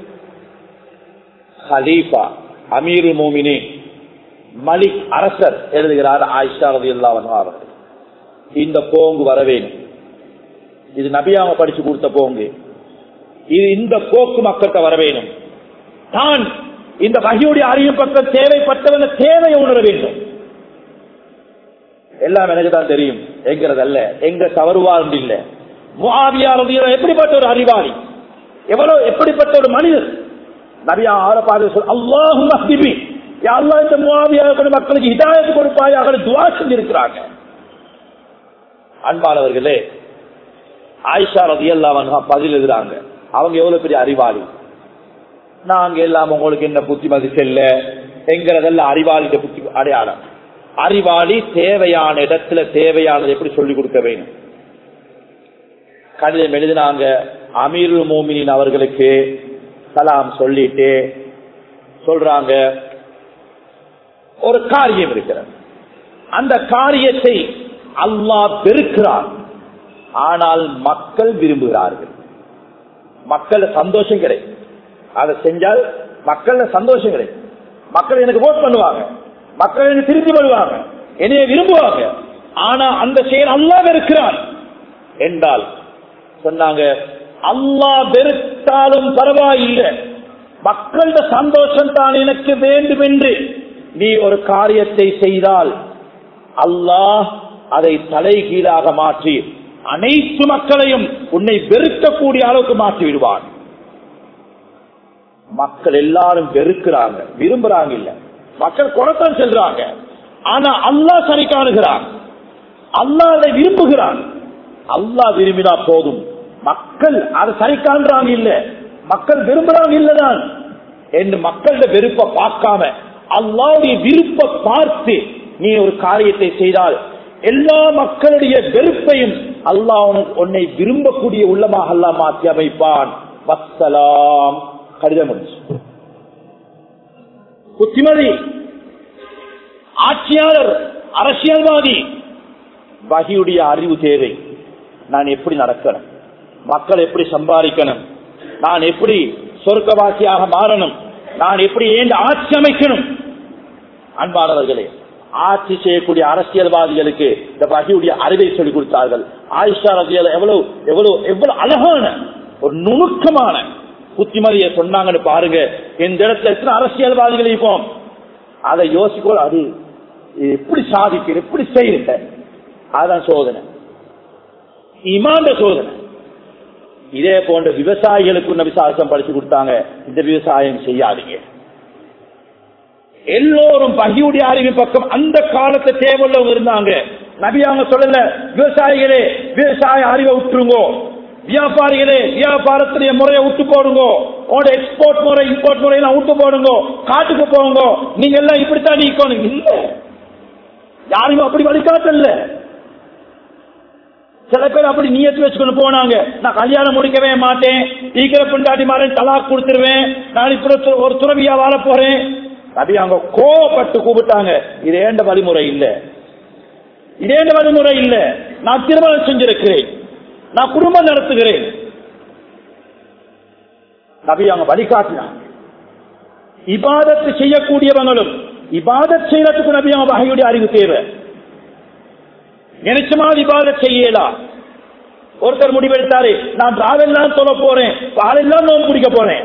ஹலீஃபா அமீர் மோமினி மலிக் அரசர் எழுதுகிறார் ஆயிஷா ரதி அவர்கள் இந்த போங்கு வர வேணும் இது நபியாம படிச்சு கொடுத்த போங்கு இது இந்த போக்கு மக்கள்கிட்ட வர வேணும் தான் இந்த வகையுடைய அறிவு பக்கம் தேவைப்பட்டவன தேவையை உணர வேண்டும் எல்லாம் எனக்கு தான் தெரியும் என்கிறதல்ல எங்க தவறுவார் இல்ல முகாவியார் எப்படிப்பட்ட ஒரு அறிவாளி எவ்வளவு எப்படிப்பட்ட ஒரு மனிதர் நபியா ஆரப்பாடு அல்லாஹு மஹ்திபி அல்லா இந்த முகாவியாக மக்களுக்கு ஹிதாயத்து கொடுப்பாயாக துவா செஞ்சிருக்கிறாங்க அன்பானவர்களே ஆயிஷா ரதி எல்லாம் பதில் எழுதுறாங்க அவங்க எவ்வளவு பெரிய அறிவாளி நாங்க எல்லாம் உங்களுக்கு என்ன புத்திமதி செல்ல என்கிறதெல்லாம் அறிவாளிட புத்தி அடையாளம் அறிவாளி தேவையான இடத்துல தேவையானது எப்படி சொல்லிக் கொடுக்க வேணும் கடிதம் எழுதினாங்க அமீருல் மோமினின் அவர்களுக்கு சலாம் சொல்லிட்டு சொல்றாங்க ஒரு காரியம் இருக்கிறது அந்த காரியத்தை அல்லாஹ் பெருக்கிறார் ஆனால் மக்கள் விரும்புகிறார்கள் மக்கள் சந்தோஷம் கிடைக்கும் அதை செஞ்சால் மக்கள் சந்தோஷம் கிடைக்கும் மக்கள் எனக்கு ஓட் பண்ணுவாங்க மக்கள் எனக்கு திரும்பி வருவாங்க என்னைய விரும்புவாங்க ஆனா அந்த செயல் அல்லா வெறுக்கிறான் என்றால் சொன்னாங்க அல்லா வெறுத்தாலும் பரவாயில்லை மக்களோட சந்தோஷம் தான் எனக்கு வேண்டும் என்று நீ ஒரு காரியத்தை செய்தால் அல்லாஹ் அதை தலைகீழாக மாற்றி அனைத்து மக்களையும் உன்னை வெறுக்கக்கூடிய அளவுக்கு மாற்றி விடுவான் மக்கள் எல்லாரும் வெறுக்கிறாங்க விரும்புறாங்க இல்ல மக்கள் குணத்தான் செல்றாங்க ஆனா அல்லா சரி காணுகிறான் அல்லா அதை விரும்புகிறான் அல்லா விரும்பினா போதும் மக்கள் அதை சரி காண்றாங்க இல்ல மக்கள் விரும்புறாங்க இல்லதான் என்று மக்களோட வெறுப்ப பார்க்காம அல்லாவுடைய விருப்ப பார்த்து நீ ஒரு காரியத்தை செய்தால் எல்லா மக்களுடைய வெறுப்பையும் அல்லாஹ் உன்னை விரும்பக்கூடிய உள்ளமாக அல்லா மாற்றி அமைப்பான் வசலாம் கடிதம் முடிச்சு புத்திமதி ஆட்சியாளர் அரசியல்வாதி வகியுடைய அறிவு தேவை நான் எப்படி நடக்கணும் மக்கள் எப்படி சம்பாதிக்கணும் நான் எப்படி சொர்க்கவாசியாக மாறணும் நான் எப்படி ஏன் ஆட்சி அமைக்கணும் அன்பானவர்களே ஆட்சி செய்யக்கூடிய அரசியல்வாதிகளுக்கு இந்த வகையுடைய அறிவை சொல்லிக் கொடுத்தார்கள் ஆயிஷா ரதியால் எவ்வளவு எவ்வளவு எவ்வளவு அழகான ஒரு நுணுக்கமான புத்திமதியை சொன்னாங்கன்னு பாருங்க இந்த இடத்துல எத்தனை அரசியல்வாதிகள் இருப்போம் அதை யோசிக்கோ அது எப்படி சாதிக்கிற எப்படி செய்யுங்க அதான் சோதனை இமாண்ட சோதனை இதே போன்ற விவசாயிகளுக்கு விவசாயம் படிச்சு கொடுத்தாங்க இந்த விவசாயம் செய்யாதீங்க எல்லோரும் பகியுடைய அறிவின் பக்கம் அந்த காலத்தை தேவையுள்ளவங்க இருந்தாங்க நபி அவங்க சொல்லல விவசாயிகளே விவசாய அறிவை விட்டுருங்கோ வியாபாரிகளே வியாபாரத்துடைய முறையை விட்டு போடுங்க உங்களோட எக்ஸ்போர்ட் முறை இம்போர்ட் முறையெல்லாம் விட்டு போடுங்க காட்டுக்கு போங்க நீங்க எல்லாம் இப்படித்தான் நீக்கணும் இல்ல யாருமே அப்படி வழிகாட்டல சில பேர் அப்படி நியத்து வச்சுக்கொண்டு போனாங்க நான் கல்யாணம் முடிக்கவே மாட்டேன் ஈக்கிற பிண்டாட்டி மாறேன் தலாக் கொடுத்துருவேன் நான் இப்படி ஒரு- ஒரு துறவியா வாழ போறேன் நபி அவங்க கோபப்பட்டு கூப்பிட்டாங்க இது ஏண்ட வழிமுறை இல்ல இது ஏண்ட வழிமுறை இல்ல நான் திருமணம் செஞ்சிருக்கிறேன் நான் குடும்பம் நடத்துகிறேன் நபி அவங்க வழிகாட்டினாங்க இபாதத்து செய்யக்கூடியவங்களும் இபாதத் செய்யறதுக்கு நபி அவங்க வகையுடைய அறிவு தேவை நினைச்ச மாதிரி இபாதத் செய்யலாம் ஒருத்தர் முடிவெடுத்தாரு நான் ராவெல்லாம் சொல்ல போறேன் பாலெல்லாம் நோம்பு பிடிக்க போறேன்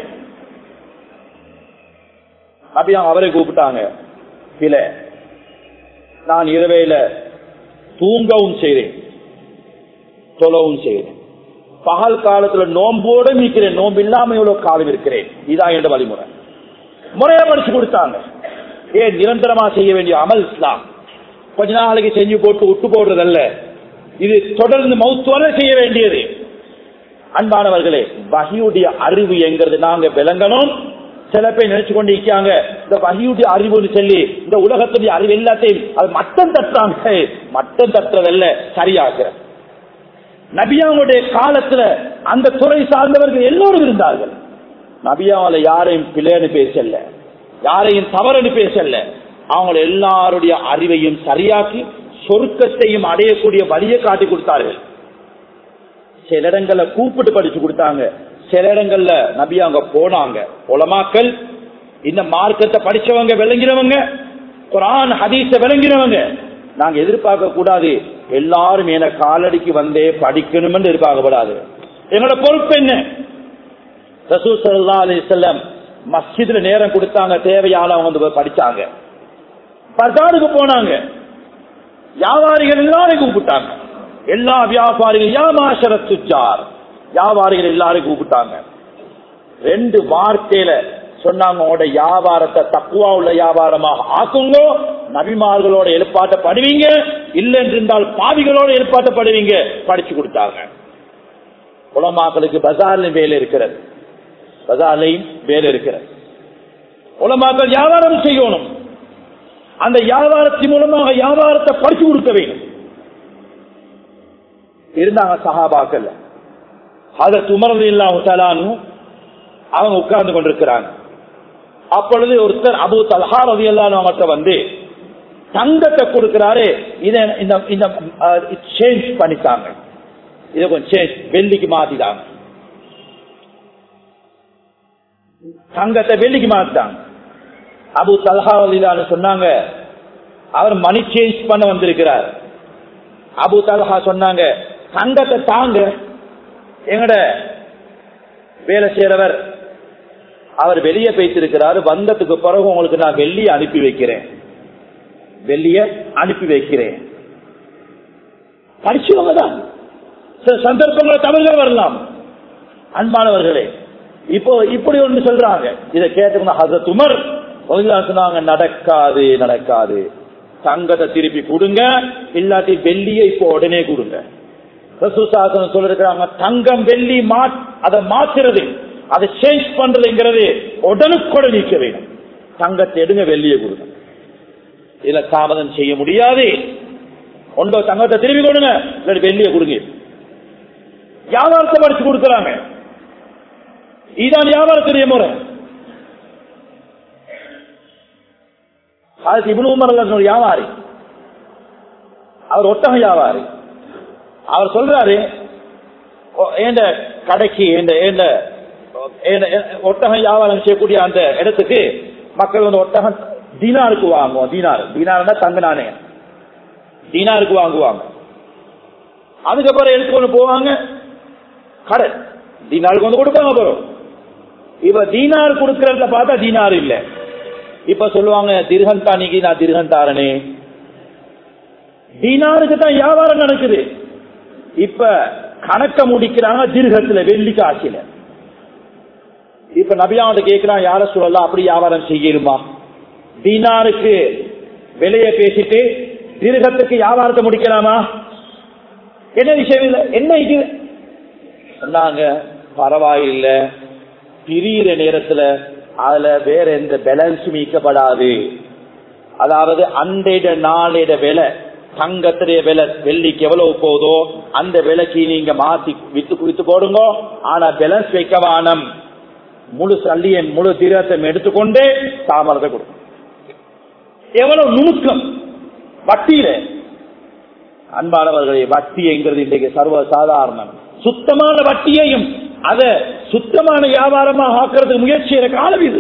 நபி அவங்க அவரை கூப்பிட்டாங்க இல்ல நான் இரவையில தூங்கவும் செய்றேன் தொலவும் செய்கிறேன் பகல் காலத்துல நோம்போட நிற்கிறேன் நோம்பு இல்லாம இவ்வளவு காலம் இருக்கிறேன் இதான் என்ற வழிமுறை முறையா படிச்சு கொடுத்தாங்க ஏன் நிரந்தரமா செய்ய வேண்டிய அமல் இஸ்லாம் கொஞ்ச நாளைக்கு செஞ்சு போட்டு விட்டு போடுறதல்ல இது தொடர்ந்து மௌத்து வரை செய்ய வேண்டியது அன்பானவர்களே வகியுடைய அறிவு என்கிறது நாங்க விளங்கணும் சில பேர் நினைச்சு கொண்டு இருக்காங்க இந்த வகியுடைய அறிவுன்னு சொல்லி இந்த உலகத்துடைய அறிவு எல்லாத்தையும் அது மட்டம் தட்டுறாங்க மட்டம் தட்டுறதல்ல சரியாக நபியாவுடைய காலத்துல அந்த துறை சார்ந்தவர்கள் எல்லோரும் இருந்தார்கள் நபியாவில யாரையும் பிள்ளைன்னு பேசல யாரையும் தவறுன்னு பேசல அவங்க எல்லாருடைய அறிவையும் சரியாக்கி சொர்க்கத்தையும் அடையக்கூடிய வழியை காட்டி கொடுத்தார்கள் சில இடங்கள்ல கூப்பிட்டு படிச்சு கொடுத்தாங்க சில இடங்கள்ல நபி அங்க போனாங்க உலமாக்கள் இந்த மார்க்கத்தை படிச்சவங்க விளங்கினவங்க குரான் ஹதீஸ விளங்கினவங்க நாங்க எதிர்பார்க்க கூடாது எல்லாரும் என காலடிக்கு வந்தே படிக்கணும்னு எதிர்பார்க்கப்படாது எங்களோட பொறுப்பு என்ன ரசூல் சல்லா அலி செல்லம் மஸ்ஜித்ல நேரம் கொடுத்தாங்க தேவையான அவங்க வந்து போய் படிச்சாங்க பஜாருக்கு போனாங்க வியாபாரிகள் எல்லாரையும் கூப்பிட்டாங்க எல்லா வியாபாரிகள் யாமாசர துச்சார் வியாபாரிகள் எல்லாரையும் கூப்பிட்டாங்க ரெண்டு வார்த்தையில சொன்னாங்க உங்களோட வியாபாரத்தை தக்குவா உள்ள வியாபாரமாக ஆக்குங்க நபிமார்களோட எழுப்பாட்டப்படுவீங்க இல்லை என்றிருந்தால் பாவிகளோட எழுப்பாட்டப்படுவீங்க படிச்சு கொடுத்தாங்க உலமாக்களுக்கு பஜார்லையும் வேலை இருக்கிறது பஜார்லையும் வேலை இருக்கிறது உலமாக்கள் வியாபாரம் செய்யணும் அந்த வியாபாரத்தின் மூலமாக வியாபாரத்தை படிச்சு கொடுக்க வேண்டும் இருந்தாங்க சகாபாக்கள் அதை துமரது இல்லாம அவங்க உட்கார்ந்து கொண்டிருக்கிறாங்க அப்பொழுது ஒருத்தர் அபு தல்ஹா ரவி அவங்கள்ட்ட வந்து தங்கத்தை கொடுக்கிறாரு இதை இந்த இந்த சேஞ்ச் பண்ணித்தாங்க இதை கொஞ்சம் சேஞ்ச் வெள்ளிக்கு மாத்திட்டாங்க தங்கத்தை வெள்ளிக்கு மாத்திட்டாங்க அபு தல்ஹா ரலிலான்னு சொன்னாங்க அவர் மணி சேஞ்ச் பண்ண வந்திருக்கிறார் அபு தல்ஹா சொன்னாங்க தங்கத்தை தாங்க எங்கட வேலை செய்யறவர் அவர் வெளியே பேசியிருக்கிறாரு வந்ததுக்கு பிறகு உங்களுக்கு நான் வெள்ளிய அனுப்பி வைக்கிறேன் வெள்ளிய அனுப்பி வைக்கிறேன் படிச்சவங்க தான் சில சந்தர்ப்பங்களை தமிழ்கள் வரலாம் அன்பானவர்களே இப்போ இப்படி ஒன்று சொல்றாங்க இதை கேட்டோம்னா ஹசரத் உமர் சொன்னாங்க நடக்காது நடக்காது தங்கத்தை திருப்பி கொடுங்க இல்லாட்டி வெள்ளியை இப்போ உடனே கொடுங்க ரசூசாசனம் சொல்லிருக்கிறாங்க தங்கம் வெள்ளி மா அதை மாத்துறது அதை சேஞ்ச் பண்றதுங்கிறது உடனுக்குடன் நீக்க வேண்டும் தங்கத்தை எடுங்க வெள்ளியை கொடுங்க இதுல தாமதம் செய்ய முடியாது ஒன்றோ தங்கத்தை திரும்பி கொடுங்க இல்லாட்டி வெள்ளியை கொடுங்க வியாபாரத்தை படிச்சு கொடுக்கறாங்க இதுதான் வியாபாரத்துடைய முறை அதுக்கு இவ்வளவு உமர் ஒரு வியாபாரி அவர் ஒட்டக வியாபாரி அவர் சொல்றாரு எந்த கடைக்கு எந்த ஒட்டகம் வியாபாரம் செய்யக்கூடிய அந்த இடத்துக்கு மக்கள் வந்து ஒட்டகம் தீனாருக்கு வாங்குவோம் தீனார் தீனார்னா தங்க நாணயம் தீனாருக்கு வாங்குவாங்க அதுக்கப்புறம் எடுத்துக்கொண்டு போவாங்க கடை தீனாருக்கு வந்து கொடுப்பாங்க அப்புறம் இப்ப தீனார் கொடுக்கறத பார்த்தா தீனார் இல்ல இப்ப சொல்லுவாங்க திருகன் தானிக்கு நான் திருகன் தாரனே தீனாருக்கு தான் வியாபாரம் நடக்குது இப்ப கணக்க முடிக்கிறாங்க திருகத்துல வெள்ளி காசில இப்ப நபியாவோட கேட்கிறான் யார சொல்லலாம் அப்படி வியாபாரம் செய்யலுமா தீனாருக்கு விலைய பேசிட்டு திருகத்துக்கு வியாபாரத்தை முடிக்கலாமா என்ன விஷயம் இல்ல என்ன இது சொன்னாங்க பரவாயில்ல பிரியிற நேரத்துல அதுல வேற எந்த பேலன்ஸ் மீக்கப்படாது அதாவது அன்றைய நாளைய விலை தங்கத்துடைய விலை வெள்ளிக்கு எவ்வளவு போதோ அந்த விலைக்கு நீங்க மாத்தி வித்து குவித்து போடுங்க ஆனா பேலன்ஸ் வைக்க வானம் முழு சல்லியை முழு தீரத்தை எடுத்துக்கொண்டு தாமரத்தை கொடுக்கும் எவ்வளவு நுணுக்கம் வட்டியில அன்பானவர்களே வட்டிங்கிறது இன்றைக்கு சர்வ சாதாரணம் சுத்தமான வட்டியையும் அத சுத்தமான வியாபாரமாக ஆக்குறதுக்கு முயற்சி செய்யற காலம் இது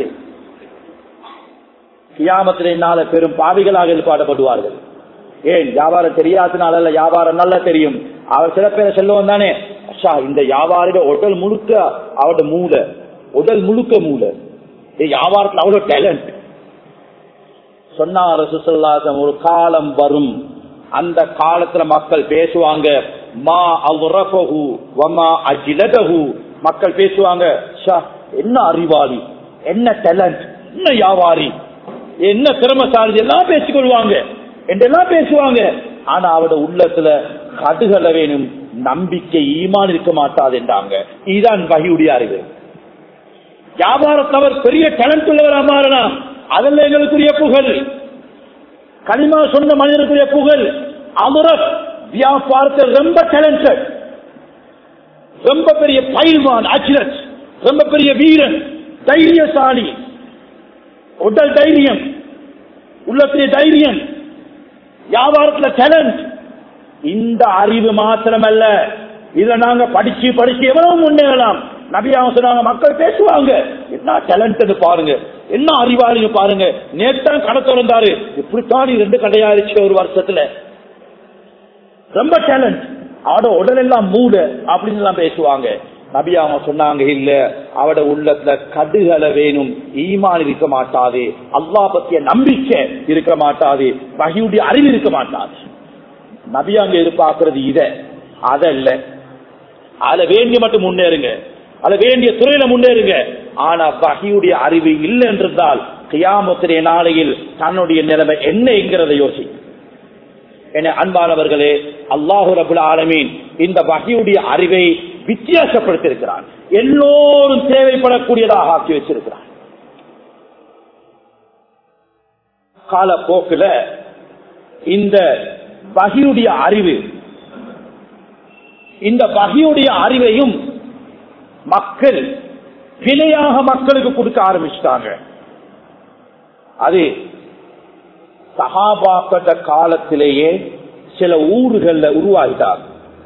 கியாமத்தினால பெரும் பாவிகளாக எழுப்பாடப்படுவார்கள் ஏன் வியாபாரம் தெரியாதனால அல்ல வியாபாரம் நல்லா தெரியும் அவர் சில பேரை செல்லுவோம் தானே அஷா இந்த வியாபாரிக உடல் முழுக்க அவரோட மூளை உடல் முழுக்க மூளை வியாபாரத்துல அவ்வளவு டேலண்ட் சொன்னார் சுசல்லாசம் ஒரு காலம் வரும் அந்த காலத்துல மக்கள் பேசுவாங்க மா அவுரஃபஹு வமா அஜிலதஹு மக்கள் பேசுவாங்க ஷா என்ன அறிவாளி என்ன டேலண்ட் என்ன வியாபாரி என்ன திறமசாலி எல்லாம் பேசிக்கொள்வாங்க என்றெல்லாம் பேசுவாங்க ஆனா அவட உள்ளத்துல கடுகள வேணும் நம்பிக்கை ஈமான் இருக்க மாட்டாது என்றாங்க இதுதான் வகையுடைய அறிவு வியாபாரத்தவர் பெரிய டேலண்ட் உள்ளவரா மாறினா அதில் எங்களுக்குரிய புகழ் கனிமா சொன்ன மனிதனுக்குரிய புகழ் அமரப் வியாபாரத்தில் ரொம்ப டேலண்டட் ரொம்ப பெரிய பயில்வான் அச்சிரத் ரொம்ப பெரிய வீரன் தைரியசாலி உடல் தைரியம் உள்ளத்திலே தைரியம் வியாபாரத்துல டேலண்ட் இந்த அறிவு மாத்திரமல்ல இத நாங்க படிச்சு படிச்சு எவ்வளவு முன்னேறலாம் நபியாக சொன்னாங்க மக்கள் பேசுவாங்க என்ன டேலண்ட் பாருங்க என்ன அறிவாளிங்க பாருங்க நேற்று கடை திறந்தாரு இப்படித்தான் ரெண்டு கடையாயிருச்சு ஒரு வருஷத்துல ரொம்ப டேலண்ட் அவட உடல் எல்லாம் மூட அப்படின்னு எல்லாம் பேசுவாங்க நபி அவங்க சொன்னாங்க இல்ல அவட உள்ளத்துல கடுகளை வேணும் ஈமான் இருக்க மாட்டாது அல்லா பத்திய நம்பிக்கை இருக்க மாட்டாது வகையுடைய அறிவு இருக்க மாட்டாது நபி அங்க எதிர்பார்க்கறது இத அதல்ல அத வேண்டிய மட்டும் முன்னேறுங்க அத வேண்டிய துறையில முன்னேறுங்க ஆனா வகையுடைய அறிவு இல்லை என்றால் கியாமத்திரிய நாளையில் தன்னுடைய நிலைமை என்னங்கிறத யோசி என அன்பானவர்களே அல்லாஹு ரபுல் ஆலமீன் இந்த வகையுடைய அறிவை வித்தியாசப்படுத்தியிருக்கிறான் எல்லோரும் தேவைப்படக்கூடியதாக ஆக்கி வச்சிருக்கிறான் காலப்போக்கில் இந்த வகையுடைய அறிவு இந்த வகையுடைய அறிவையும் மக்கள் பிழையாக மக்களுக்கு கொடுக்க ஆரம்பிச்சிட்டாங்க அது சகாபாக்கட்ட காலத்திலேயே சில ஊர்கள்ல உருவாகிட்டார்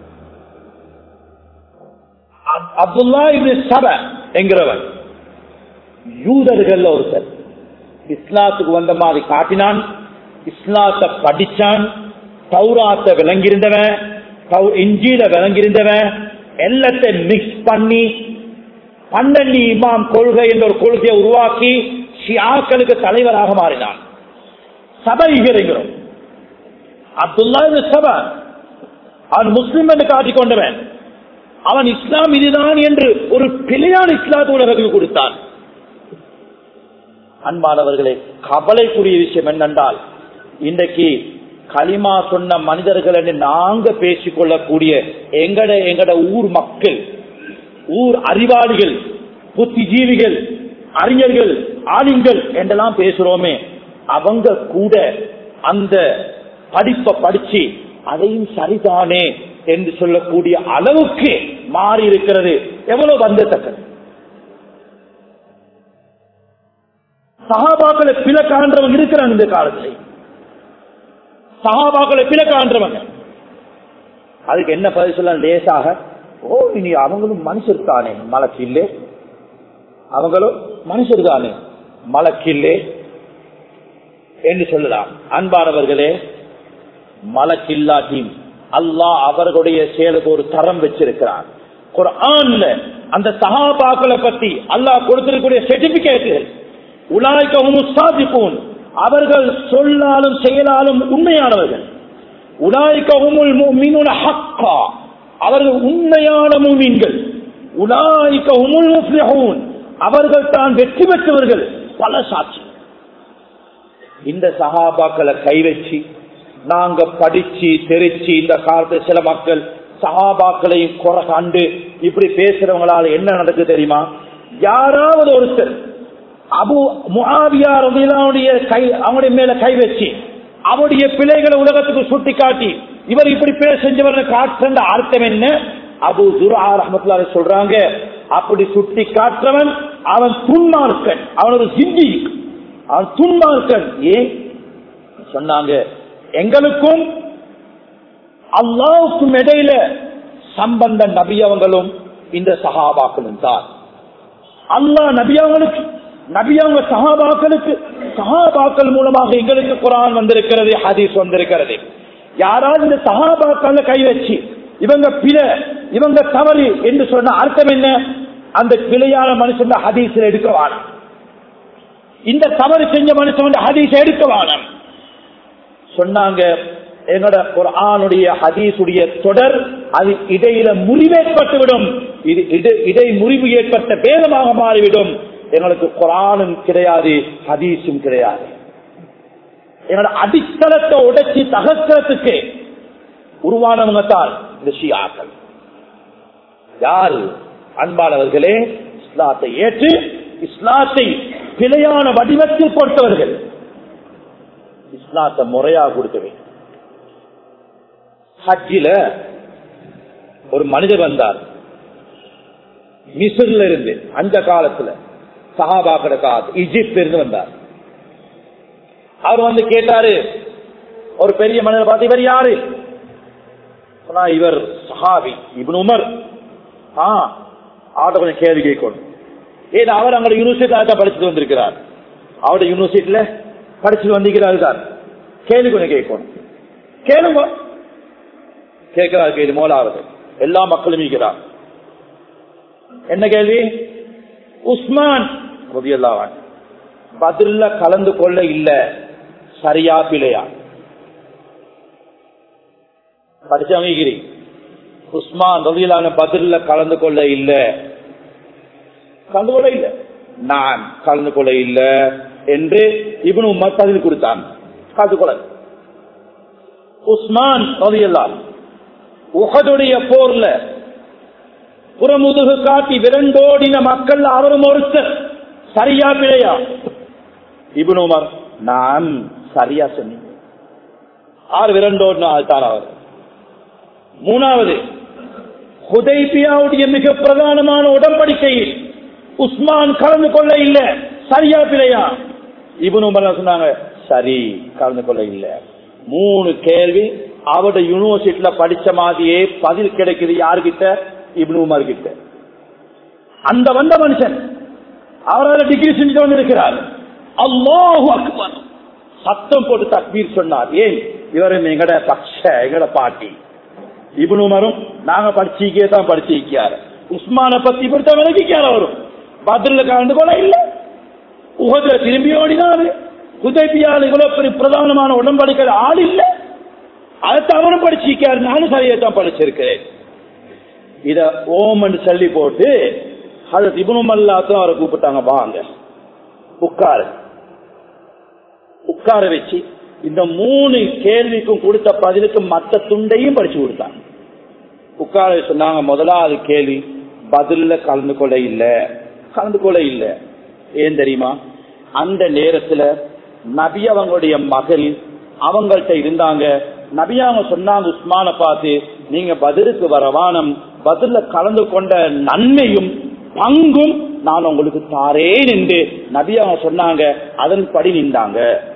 அப்துல்லா இப்னு சப என்கிறவன் யூதர்கள் ஒருத்தர் இஸ்லாத்துக்கு வந்த மாதிரி காட்டினான் இஸ்லாத்தை படிச்சான் தௌராத்தை விளங்கியிருந்தவன் இஞ்சியில விளங்கியிருந்தவன் எல்லாத்தையும் மிக்ஸ் பண்ணி பன்னெண்டு இமாம் கொள்கை என்ற ஒரு கொள்கையை உருவாக்கி ஷியாக்களுக்கு தலைவராக மாறினான் சபைகிறோம் அப்துல்லா சபா அவன் முஸ்லிம் என்று காட்டிக் கொண்டவன் அவன் இஸ்லாம் இதுதான் என்று ஒரு பிழையான இஸ்லாத்து உலகத்துக்கு கொடுத்தான் அன்பானவர்களே கவலைக்குரிய விஷயம் என்னென்றால் இன்றைக்கு களிமா சொன்ன மனிதர்கள் என்று நாங்க பேசிக்கொள்ளக்கூடிய எங்கட எங்கட ஊர் மக்கள் ஊர் அறிவாளிகள் புத்திஜீவிகள் அறிஞர்கள் ஆளுங்கள் என்றெல்லாம் பேசுறோமே அவங்க கூட அந்த படிப்பை படிச்சு அதையும் சரிதானே என்று சொல்லக்கூடிய அளவுக்கு மாறி இருக்கிறது எவ்வளவு வந்தத்தக்கது சகாபாக்களை பில காண்றவங்க இருக்கிறாங்க இந்த காலத்துல சகாபாக்களை பில காண்றவங்க அதுக்கு என்ன பதில் சொல்ல லேசாக ஓ இனி அவங்களும் மனுஷர் தானே மலக்கில்லே அவங்களும் மனுஷர் தானே மலக்கில்லே என்று சொல்லலாம் அன்பானவர்களே மலக்கில்லாட்டியும் அல்லாஹ் அவர்களுடைய செயலுக்கு ஒரு தரம் வச்சிருக்கிறார் குரான்ல அந்த சஹாபாக்களை பத்தி அல்லாஹ் கொடுத்திருக்கக்கூடிய சர்டிபிகேட்டுகள் உலாய்க்கவும் சாதிப்போன் அவர்கள் சொல்லாலும் செயலாலும் உண்மையானவர்கள் உலாய்க்கவும் மீனுன ஹக்கா அவர்கள் உண்மையான மூமீன்கள் உலாய்க்கவும் அவர்கள் தான் வெற்றி பெற்றவர்கள் பல சாட்சி இந்த சகாபாக்களை கை வச்சு நாங்க படிச்சு தெரிச்சு இந்த காலத்து சில மக்கள் சகாபாக்களையும் குறை கண்டு இப்படி பேசுறவங்களால என்ன நடக்குது தெரியுமா யாராவது ஒருத்தர் அபு முகாவியார் கை அவங்களுடைய மேல கை வச்சு அவருடைய பிள்ளைகளை உலகத்துக்கு சுட்டி காட்டி இவர் இப்படி பேர் செஞ்சவர் காட்டுற அர்த்தம் என்ன அபு துரா ரஹமத்துல்லாஹி சொல்றாங்க அப்படி சுட்டி காட்டுறவன் அவன் துன்மார்க்கன் அவன் ஒரு சிந்தி அவன் துன்மார்க்கன் ஏன் சொன்னாங்க எங்களுக்கும் அல்லாவுக்கும் இடையில சம்பந்த நபியவங்களும் இந்த சகாபாக்களும் தான் அல்லாஹ் நபியவங்களுக்கு நபியவங்க சகாபாக்களுக்கு சகாபாக்கள் மூலமாக எங்களுக்கு குரான் வந்திருக்கிறது ஹதீஸ் வந்திருக்கிறது யாராவது இந்த சகாபாக்கள் கை வச்சு இவங்க பிழ இவங்க தவறு என்று சொன்ன அர்த்தம் என்ன அந்த பிழையான மனுஷன் ஹதீஸில் எடுக்க வேணாம் இந்த தவறு செஞ்ச மனுஷன் ஹதீஸ் எடுக்க வேணாம் சொன்னாங்க எங்கட குரானுடைய ஹதீசுடைய தொடர் அது இடையில முறிவேற்பட்டுவிடும் இது இடை முறிவு ஏற்பட்ட பேதமாக மாறிவிடும் எங்களுக்கு குரானும் கிடையாது ஹதீஸும் கிடையாது எங்களோட அடித்தளத்தை உடைச்சி தகர்க்கிறதுக்கு உருவானவங்க தான் இந்த ஷியாக்கள் யாரு அன்பானவர்களே இஸ்லாத்தை ஏற்று இஸ்லாத்தை பிழையான வடிவத்தில் கொடுத்தவர்கள் இஸ்லாத்தை முறையா கொடுக்க வேண்டும் ஹஜ்ஜில ஒரு மனிதர் வந்தார் மிஸ்ர்ல இருந்து அந்த காலத்துல சஹாபாக்கட காலத்து இஜிப்ட்ல இருந்து வந்தார் அவர் வந்து கேட்டாரு ஒரு பெரிய மனிதர் பார்த்து இவர் யாரு சொன்னா இவர் சஹாபி இவன் உமர் ஆ அவட்ட கொஞ்சம் கேள்வி கேட்கணும் ஏன்னா அவர் அங்க யூனிவர்சிட்டி படிச்சுட்டு வந்திருக்கிறார் அவருடைய யூனிவர்சிட்டியில படிச்சுட்டு வந்திருக்கிறாரு தான் கேள்வி கொஞ்சம் கேட்கணும் கேளுங்க கேட்கிறார் கேள்வி மூலாவது எல்லா மக்களும் இருக்கிறார் என்ன கேள்வி உஸ்மான் ரதியல்லாவான் பதில கலந்து கொள்ள இல்ல சரியா பிழையா படிச்சவங்க உஸ்மான் ரதியலான பதில கலந்து கொள்ள இல்ல கலந்து கொள்ள இல்ல நான் கலந்து கொள்ள இல்ல என்று இவனு உமர் பதில் கொடுத்தான் கலந்து கொள்ள உஸ்மான் ரதியல்லான் உகதுடைய போர்ல புறமுதுகு காட்டி விரண்டோடின மக்கள் அவரும் ஒருத்தர் சரியா பிழையா இபுன் உமர் நான் சரியா சொன்னீங்க ஆறு விரண்டோடின தான் அவர் மூணாவது ஹுதைபியாவுடைய மிக பிரதானமான உடன்படிக்கையில் உஸ்மான் கலந்து கொள்ள இல்ல சரியா பிழையா இபுன் உமர் சொன்னாங்க சரி கலந்து கொள்ள இல்ல மூணு கேள்வி அவருடைய யூனிவர்சிட்டியில படிச்ச மாதிரியே பதில் கிடைக்குது யாருகிட்ட இப்னு உமர் கிட்ட அந்த வந்த மனுஷன் அவரால் டிகிரி செஞ்சுட்டு வந்திருக்கிறார் அல்லாஹு அக்பர் சத்தம் போட்டு தக்பீர் சொன்னார் ஏன் இவரும் எங்கட பக்ஷ எங்கட பாட்டி இப்னு உமரும் நாங்க படிச்சிக்கே தான் படிச்சிருக்காரு உஸ்மான பத்தி இப்படித்தான் விளக்கிக்கார வரும் பதில கலந்து கொள்ள இல்ல உகதுல திரும்பி ஓடினாரு குதைப்பியால் இவ்வளவு பெரிய பிரதானமான உடன்படிக்கை ஆள் இல்லை அதை அவரும் படிச்சிருக்காரு நானும் சரியா தான் படிச்சிருக்கிறேன் இத ஓமன் சொல்லி போட்டு அது திபுனுமல்லாத்தான் அவரை கூப்பிட்டாங்க வாங்க உட்காரு உட்கார வச்சு இந்த மூணு கேள்விக்கும் கொடுத்த பதிலுக்கு மத்த துண்டையும் படிச்சு கொடுத்தாங்க உட்கார சொன்னாங்க முதலாவது கேள்வி பதில கலந்து கொள்ள இல்ல கலந்து கொள்ள இல்ல ஏன் தெரியுமா அந்த நேரத்துல நபி அவங்களுடைய மகள் அவங்கள்ட்ட இருந்தாங்க நபி அவங்க சொன்னாங்க உஸ்மான பார்த்து நீங்க பதிலுக்கு வரவானம் பதில கலந்து கொண்ட நன்மையும் பங்கும் நான் உங்களுக்கு தாரேன் என்று நபி அவங்க சொன்னாங்க அதன்படி நின்றாங்க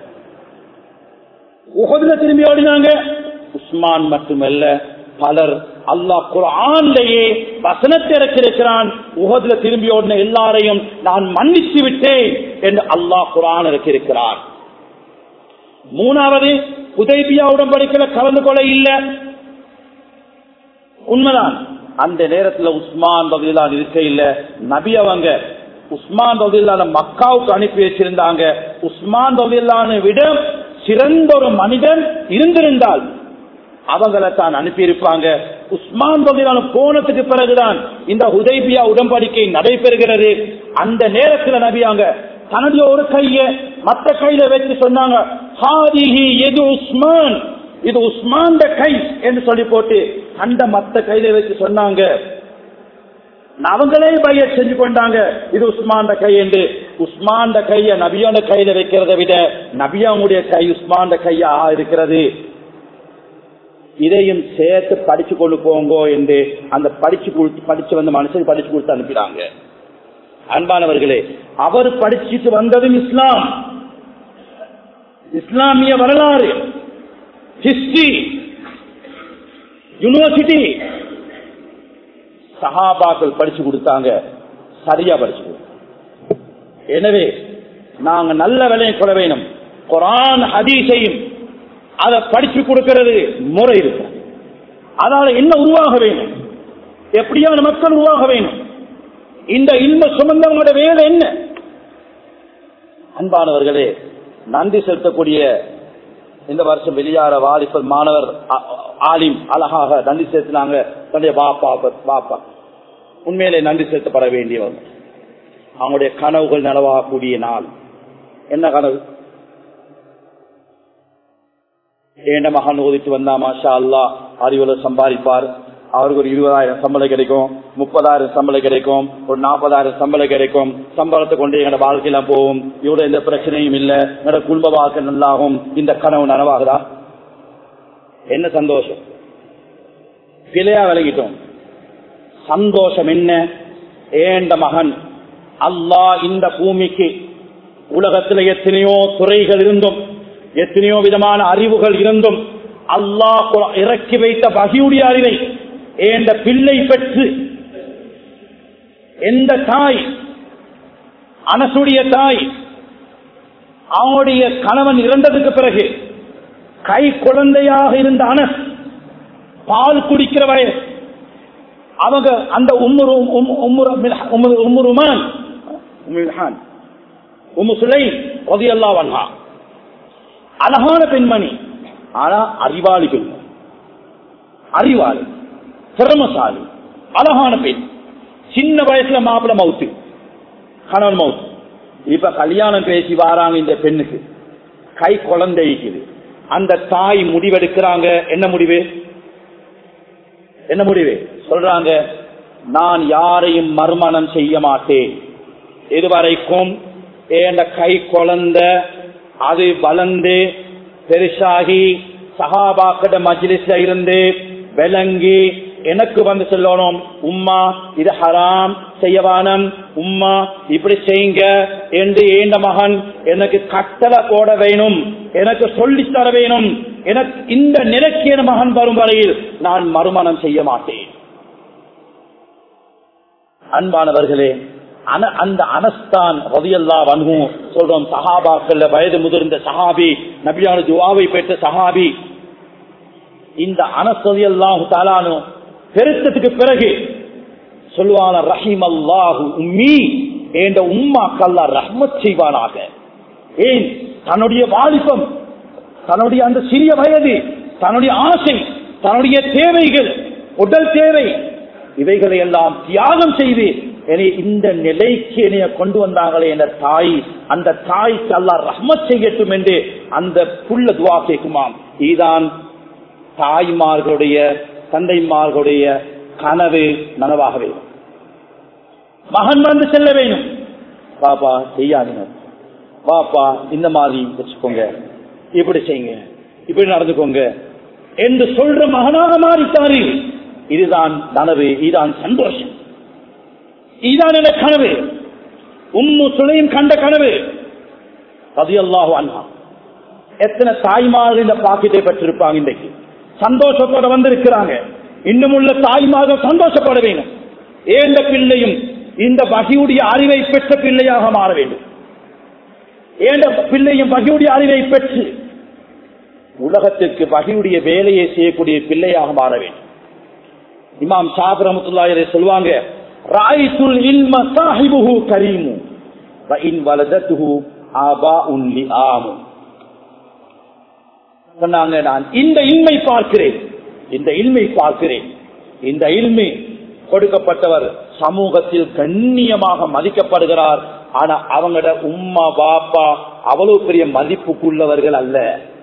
உகதுல திரும்பி ஓடினாங்க உஸ்மான் மட்டுமல்ல பலர் அல்லாஹ் குரான்லேயே வசனத்தை இறக்கிருக்கிறான் உகதுல திரும்பி ஓடின எல்லாரையும் நான் மன்னித்து விட்டேன் என்று அல்லாஹ் குரான் இறக்கிருக்கிறான் மூணாவது உதய்பியா உடன்படிக்கையில கலந்து கொள்ள இல்ல உண்மைதான் அந்த நேரத்துல உஸ்மான் பகுதியிலான் இருக்க இல்ல நபி அவங்க உஸ்மான் பகுதியிலான மக்காவுக்கு அனுப்பி வச்சிருந்தாங்க உஸ்மான் பகுதியிலான விட சிறந்த ஒரு மனிதன் இருந்திருந்தால் அவங்கள தான் அனுப்பியிருப்பாங்க உஸ்மான் பகுதியிலான போனதுக்கு பிறகுதான் இந்த உதைபியா உடன்படிக்கை நடைபெறுகிறது அந்த நேரத்துல நபியாங்க தன்னுடைய ஒரு கைய மத்த கையில வச்சு சொன்னாங்க "ஹாதிஹி எது உஸ்மான் இது உஸ்மான் கை என்று சொல்லி போட்டு அந்த மத்த கையில வச்சு சொன்னாங்க அவங்களே பைய செஞ்சு கொண்டாங்க இது உஸ்மான் கை என்று உஸ்மான் கைய நபியோட கையில வைக்கிறத விட நபியாவுடைய கை உஸ்மான் கையா இருக்கிறது இதையும் சேர்த்து படிச்சு கொண்டு போங்கோ என்று அந்த படிச்சு கொடுத்து படிச்சு வந்த மனுஷன் படிச்சு கொடுத்து அனுப்பினாங்க அன்பானவர்களே அவர் படிச்சுட்டு வந்ததும் இஸ்லாம் இஸ்லாமிய வரலாறு ஹிஸ்டரி யூனிவர்சிட்டி சஹாபாக்கள் படிச்சு கொடுத்தாங்க சரியா படிச்சு கொடுத்தாங்க எனவே நாங்க நல்ல விலையை கொள்ள வேணும் குரான் ஹதீஸையும் அதை படிச்சு கொடுக்கிறது முறை இருக்கு அதனால என்ன உருவாக வேணும் எப்படியான மக்கள் உருவாக வேணும் இந்த இன்ப சுமந்தவங்களோட வேலை என்ன அன்பானவர்களே நன்றி செலுத்தக்கூடிய இந்த வருஷம் வெளியார வாலிபர் மாணவர் ஆ- ஆலிம் அழகாக நன்றி செலுத்தினாங்க தன்னுடைய பாப்பா பாப்பா உண்மையிலே நன்றி செலுத்தப்பட வேண்டியவங்க அவங்களுடைய கனவுகள் நனவாகக்கூடிய நாள் என்ன கனவு ஏண்ட மகன் ஓதிட்டு வந்தா மாஷா அல்லா அறிவுல சம்பாதிப்பார் அவருக்கு ஒரு இருபதாயிரம் சம்பளம் கிடைக்கும் முப்பதாயிரம் சம்பளம் கிடைக்கும் ஒரு நாற்பதாயிரம் சம்பளம் கிடைக்கும் சம்பளத்தை கொண்டு எங்களோட வாழ்க்கையெல்லாம் போகும் இவ்வளவு எந்த பிரச்சனையும் இல்ல எங்களோட குடும்ப வாழ்க்கை நல்லாகும் இந்த கனவு நனவாகுதா என்ன சந்தோஷம் பிழையா விலகிட்டோம் சந்தோஷம் என்ன ஏண்ட மகன் அல்லாஹ் இந்த பூமிக்கு உலகத்தில் எத்தனையோ துறைகள் இருந்தும் எத்தனையோ விதமான அறிவுகள் இருந்தும் அல்லாஹ் குர- இறக்கி வைத்த வகையுடைய அறிவை ஏண்ட பிள்ளை பெற்று எந்த தாய் அனசுடைய தாய் அவனுடைய கணவன் இறந்ததுக்கு பிறகு கை குழந்தையாக இருந்த அனஸ் பால் குடிக்கிற வயசு அவங்க அந்த உம்முரு உம்- உம்முரு மில்ஹ- உம்முரு- உம்முருமான் உம்முல்ஹான், உம்மு சுலை ரலியல்லாஹு அன்ஹா அழகான பெண்மணி ஆனா அறிவாளி பெண்மணி அறிவாளி திறமசாலி அழகான பெண் சின்ன வயசுல மாப்பிள மவுத்து கணவன் மவுத்து இப்ப கல்யாணம் பேசி வாராங்க இந்த பெண்ணுக்கு கை குழந்தை இருக்குது அந்த தாய் முடிவெடுக்கிறாங்க என்ன முடிவு என்ன முடிவு சொல்றாங்க நான் யாரையும் மறுமணம் செய்ய மாட்டேன் இதுவரைக்கும் என் கை குழந்தை அது வளர்ந்து பெருசாகி சஹாபாக்கிட்ட மஜ்லிஸ்ல இருந்து விளங்கி எனக்கு வந்து சொல்லணும் உம்மா இது ஹராம் செய்யவானம் உம்மா இப்படி செய்யுங்க என்று ஏண்ட மகன் எனக்கு கட்டளை போட வேணும் எனக்கு சொல்லித் தர வேணும் எனக்கு இந்த நிலைக்கு என் மகன் வரும் வரையில் நான் மறுமணம் செய்ய மாட்டேன் அன்பானவர்களே அன- அந்த அனஸ்தான் ரதியல்லா வன்ஹு சொல்றோம் சஹாபாக்கள் வயது முதிர்ந்த சஹாபி நபியான துவாவை பெற்ற சஹாபி இந்த அனஸ் ரதியல்லாஹு தாலானு பெருத்தத்துக்கு பிறகு சொல்லுவான ரஹீம் அல்லாஹு உம்மி என்ற உம்மாக்கல்லா ரஹ்மத் செய்வானாக ஏன் தன்னுடைய வாலிபம் தன்னுடைய அந்த சிறிய வயது தன்னுடைய ஆசை தன்னுடைய தேவைகள் உடல் தேவை இவைகளை எல்லாம் தியாகம் செய்து என்னை இந்த நிலைக்கு என்னைய கொண்டு வந்தாங்களே என்ற தாய் அந்த தாய்க்கு அல்லாஹ் ரஹ்மத் செய்யட்டும் என்று அந்த புள்ள துவா கேட்குமாம் இதுதான் தாய்மார்களுடைய தந்தைமார்களுடைய கனவு நனவாக வேண்டும் மகன் வந்து செல்ல வேணும் பாப்பா செய்யாதீங்க வாப்பா இந்த மாதிரி வச்சுக்கோங்க இப்படி செய்யுங்க இப்படி நடந்துக்கோங்க என்று சொல்ற மகனாக மாறித்தாரு இதுதான் நனவு இதுதான் சந்தோஷம் இதுதான் என கனவு உம்மு சுளையும் கண்ட கனவு ரதியல்லாஹு அன்ஹா எத்தனை தாய்மார்கள் இந்த பாக்கியத்தை பெற்றிருப்பாங்க இன்றைக்கு சந்தோஷத்தோட வந்திருக்கிறாங்க இன்னும் உள்ள தாய்மார்கள் சந்தோஷப்பட வேண்டும் ஏந்த பிள்ளையும் இந்த வகையுடைய அறிவை பெற்ற பிள்ளையாக மாற வேண்டும் ஏண்ட பிள்ளையும் வகையுடைய அறிவை பெற்று உலகத்திற்கு வகையுடைய வேலையை செய்யக்கூடிய பிள்ளையாக மாற வேண்டும் இமாம் ஷாப் ரஹமத்துல்லாஹி சொல்லுவாங்க ராயித்துல் இல்ம சாஹிபுஹு கரீமு வ இன் வலதத்துஹு ஆபாஉன் லிஆமு சொன்னாங்க நான் இந்த இல்மை பார்க்கிறேன் இந்த இல்மை பார்க்கிறேன் இந்த இல்மை கொடுக்கப்பட்டவர் சமூகத்தில் கண்ணியமாக மதிக்கப்படுகிறார் ஆனா அவங்களோட உம்மா பாப்பா அவ்வளவு பெரிய மதிப்புக்குள்ளவர்கள் அல்ல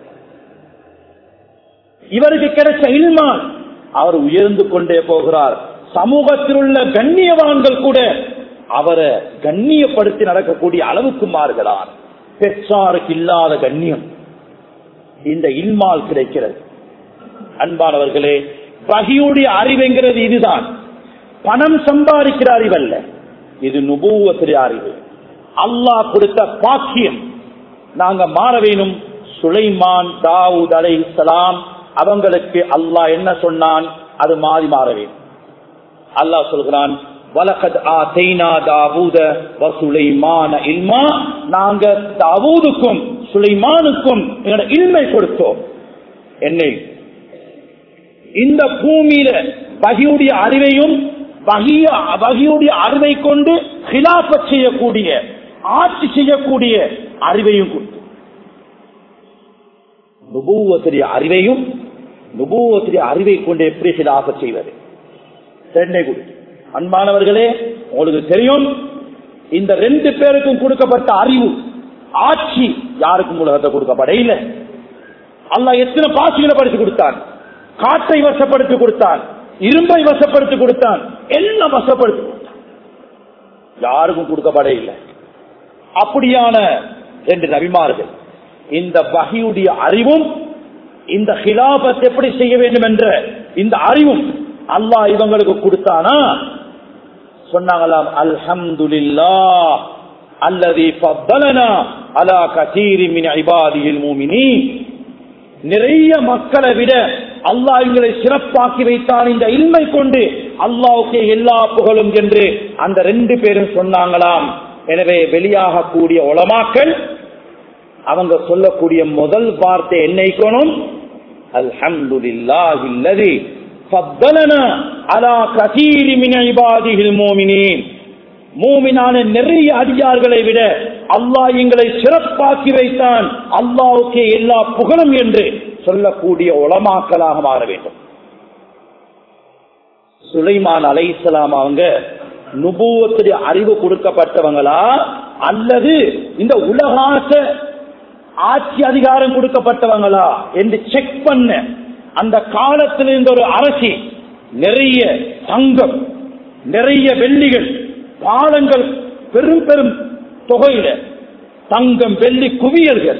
இவருக்கு கிடைச்ச இல்மான் அவர் உயர்ந்து கொண்டே போகிறார் சமூகத்தில் உள்ள கண்ணியவான்கள் கூட அவரை கண்ணியப்படுத்தி நடக்கக்கூடிய அளவுக்கு மாறுகிறார் பெற்றாருக்கு இல்லாத கண்ணியம் இந்த இல்மால் கிடைக்கிறது அன்பானவர்களே வகியுடைய அறிவுங்கிறது இதுதான் பணம் சம்பாதிக்கிற அறிவல்ல இது நுபூவத்திலே அறிவு அல்லாஹ் கொடுத்த பாக்கியம் நாங்க மாற வேணும் சுலைமான் தாவூத் அலை இஸ்லாம் அவங்களுக்கு அல்லாஹ் என்ன சொன்னான் அது மாறி மாற வேண்டும் அல்லாஹ் சொல்கிறான் வலகத் ஆதைனா தாவூத வசுலைமான இல்மா நாங்க தாவூதுக்கும் சுலைமானுக்கும் எங்களோட இல்மை கொடுத்தோம் என்னை இந்த பூமியில வகியுடைய அறிவையும் வகியுடைய அறிவை கொண்டு ஹிலாப செய்யக்கூடிய ஆட்சி செய்யக்கூடிய அறிவையும் கொடுத்தோம் நுபூவத்துடைய அறிவையும் நுபூவத்துடைய அறிவை கொண்டு எப்படி ஹிலாப செய்வது ரெண்டே கொடுத்து அன்பானவர்களே உங்களுக்கு தெரியும் இந்த ரெண்டு பேருக்கும் கொடுக்கப்பட்ட அறிவு ஆட்சி யாருக்கும் உலகத்தை கொடுக்கப்பட இல்லை அல்ல எத்தனை பாசிகளை படித்து கொடுத்தான் காற்றை வசப்படுத்தி கொடுத்தான் இரும்பை வசப்படுத்தி கொடுத்தான் எல்லாம் வசப்படுத்தி கொடுத்தான் யாருக்கும் கொடுக்கப்பட இல்லை அப்படியான ரெண்டு நபிமார்கள் இந்த வகையுடைய அறிவும் இந்த ஹிலாபத் எப்படி செய்ய வேண்டும் என்ற இந்த அறிவும் அல்லாஹ் இவங்களுக்கு கொடுத்தானா சொன்னாங்களாம் அல்ஹம்துலில்லா அல்லது ஃபத்தலனா அலா கதீரி மின் இபாதியில் மூமினீன் நிறைய மக்களை விட அல்லாஹ் எங்களை சிறப்பாக்கி வைத்தான் இந்த இன்மை கொண்டு அல்லாவுக்கு எல்லா புகழும் என்று அந்த ரெண்டு பேரும் சொன்னாங்களாம் எனவே வெளியாகக்கூடிய உளமாக்கள் அவங்க சொல்லக்கூடிய முதல் வார்த்தை என்னைக்கணும் அல்ஹம்துலில்லாஹில்லதி ஃபத்தலனா அலா கதீரி மின் இபாதிஹில் மூமினீன் மூமினான நிறைய அடியார்களை விட அல்லாஹ் எங்களை சிறப்பாக்கி வைத்தான் அல்லாவுக்கே எல்லா புகழும் என்று சொல்லக்கூடிய உளமாக்கலாக மாற வேண்டும் சுலைமான் அலை இஸ்லாம் அவங்க நுபுவத்துடைய அறிவு கொடுக்கப்பட்டவங்களா அல்லது இந்த உலகாச ஆட்சி அதிகாரம் கொடுக்கப்பட்டவங்களா என்று செக் பண்ண அந்த காலத்தில் இருந்த ஒரு அரசி நிறைய தங்கம் நிறைய வெள்ளிகள் பாலங்கள் பெரும் பெரும் தொகையில தங்கம் வெள்ளி குவியல்கள்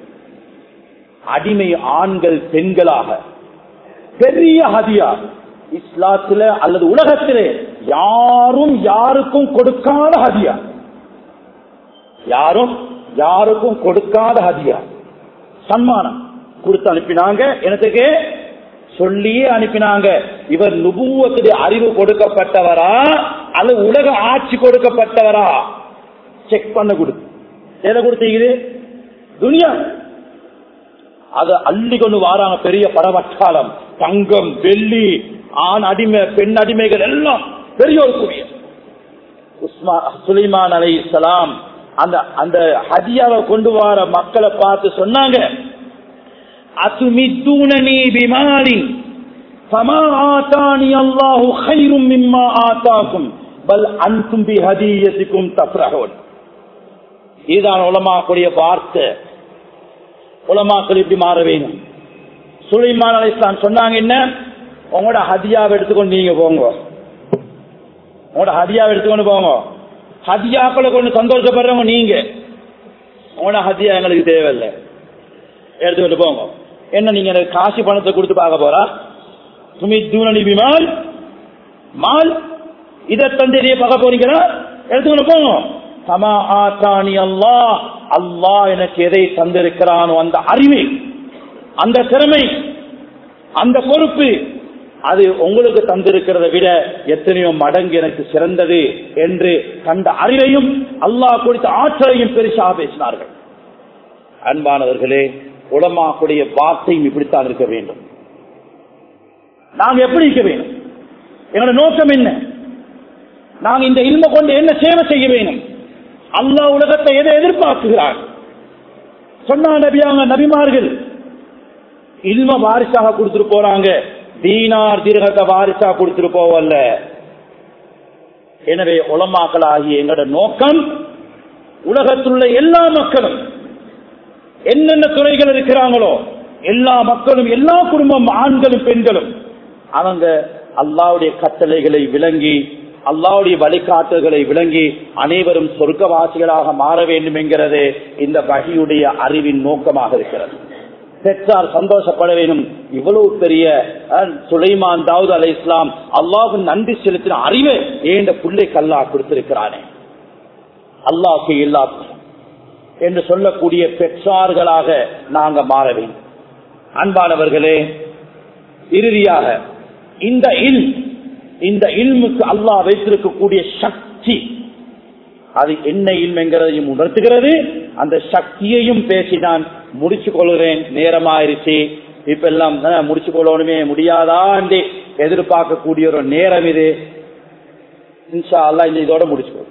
அடிமை ஆண்கள் பெண்களாக பெரிய ஹதியா இஸ்லாத்தில அல்லது உலகத்திலே யாரும் யாருக்கும் கொடுக்காத ஹதியா யாரும் யாருக்கும் கொடுக்காத ஹதியா சன்மானம் கொடுத்து அனுப்பினாங்க எனக்கு சொல்லியே அனுப்பினாங்க இவர் நுபுவத்துடைய அறிவு கொடுக்கப்பட்டவரா அல்லது உலக ஆட்சி கொடுக்கப்பட்டவரா செக் பண்ண கொடுத்து எதை கொடுத்தீங்க துனியா அத அள்ளி கொண்டு வாராங்க பெரிய படவட்டாளம் தங்கம் வெள்ளி ஆண் அடிமை பெண் அடிமைகள் எல்லாம் பெரிய ஒரு குவிய உஸ்மா சுலைமான் அலை இஸ்லாம் அந்த அந்த ஹதியாவை கொண்டு வர மக்களை பார்த்து சொன்னாங்க அசுமித்தூனி பிமாலி فما آتاني الله خير مما آتاكم بل أنتم بهديتكم تفرحون இதுதான் உலமாக்குடைய வார்த்தை உலமாக்கள் இப்படி மாற வேணும் சுலைமான் அலிஸ்லாம் சொன்னாங்க என்ன உங்களோட ஹதியாவை எடுத்துக்கொண்டு நீங்க போங்க உங்களோட ஹதியாவை எடுத்துக்கொண்டு போங்க ஹதியாக்களை கொண்டு சந்தோஷப்படுறவங்க நீங்க உங்களோட ஹதியா எங்களுக்கு தேவையில்லை எடுத்துக்கிட்டு போங்க என்ன நீங்க எனக்கு காசு பணத்தை கொடுத்து பார்க்க போறா துமி தூணி பிமால் மால் இதை தந்தைய பார்க்க போறீங்களா எடுத்துக்கொண்டு போங்க சமா ஆத்தானி அல்லா அல்லா எனக்கு எதை தந்திருக்கிறானோ அந்த அறிவு அந்த திறமை அந்த பொறுப்பு அது உங்களுக்கு தந்திருக்கிறத விட எத்தனையோ மடங்கு எனக்கு சிறந்தது என்று கண்ட அறிவையும் அல்லாஹ் கொடுத்த ஆற்றலையும் பெருசாக பேசினார்கள் அன்பானவர்களே உலமாக்குடைய வார்த்தையும் இப்படித்தான் இருக்க வேண்டும் நாங்க எப்படி இருக்க வேண்டும் எங்களோட நோக்கம் என்ன நாங்க இந்த இல்ம கொண்டு என்ன சேவை செய்ய வேணும் அல்லாஹ் உலகத்தை எதை எதிர்பார்க்குகிறார் சொன்னா நபியாங்க நபிமார்கள் இல்ம வாரிசாக கொடுத்துட்டு போறாங்க தீனார் தீர்கத்தை வாரிசா கொடுத்துட்டு போவல்ல எனவே உலமாக்கள் ஆகிய எங்களோட நோக்கம் உலகத்துள்ள எல்லா மக்களும் என்னென்ன துறைகள் இருக்கிறாங்களோ எல்லா மக்களும் எல்லா குடும்பம் ஆண்களும் பெண்களும் அவங்க அல்லாவுடைய கட்டளைகளை விளங்கி அல்லாவுடைய வழிகாட்டுதல்களை விளங்கி அனைவரும் சொர்க்கவாசிகளாக மாற வேண்டும் என்கிறது இந்த வகையுடைய அறிவின் நோக்கமாக இருக்கிறது பெற்றார் சந்தோஷப்பட வேண்டும் இவ்வளவு பெரிய அஹ், சுலைமான் தாவூத் அலை இஸ்லாம் அல்லாஹு நன்றி செலுத்தின அறிவை ஏண்ட புள்ளை கல்லா கொடுத்திருக்கிறானே அல்லாஹுக்கு எல்லா என்று சொல்லக்கூடிய பெற்றார்களாக நாங்க மாற வேண்டும் அன்பானவர்களே இறுதியாக இந்த இல் இந்த இல்முக்கு அல்லாஹ் வைத்திருக்கக்கூடிய சக்தி அது என்ன இல்ம் என்கிறதையும் உணர்த்துகிறது அந்த சக்தியையும் பேசி நான் முடிச்சு கொள்கிறேன் நேரமாயிருச்சு இப்ப எல்லாம் அஹ், முடிச்சு கொள்ளணுமே முடியாதாண்டு எதிர்பார்க்கக்கூடிய ஒரு நேரம் இது இன்ஷா அல்லாஹ் இந்த இதோட முடிச்சுக்கோ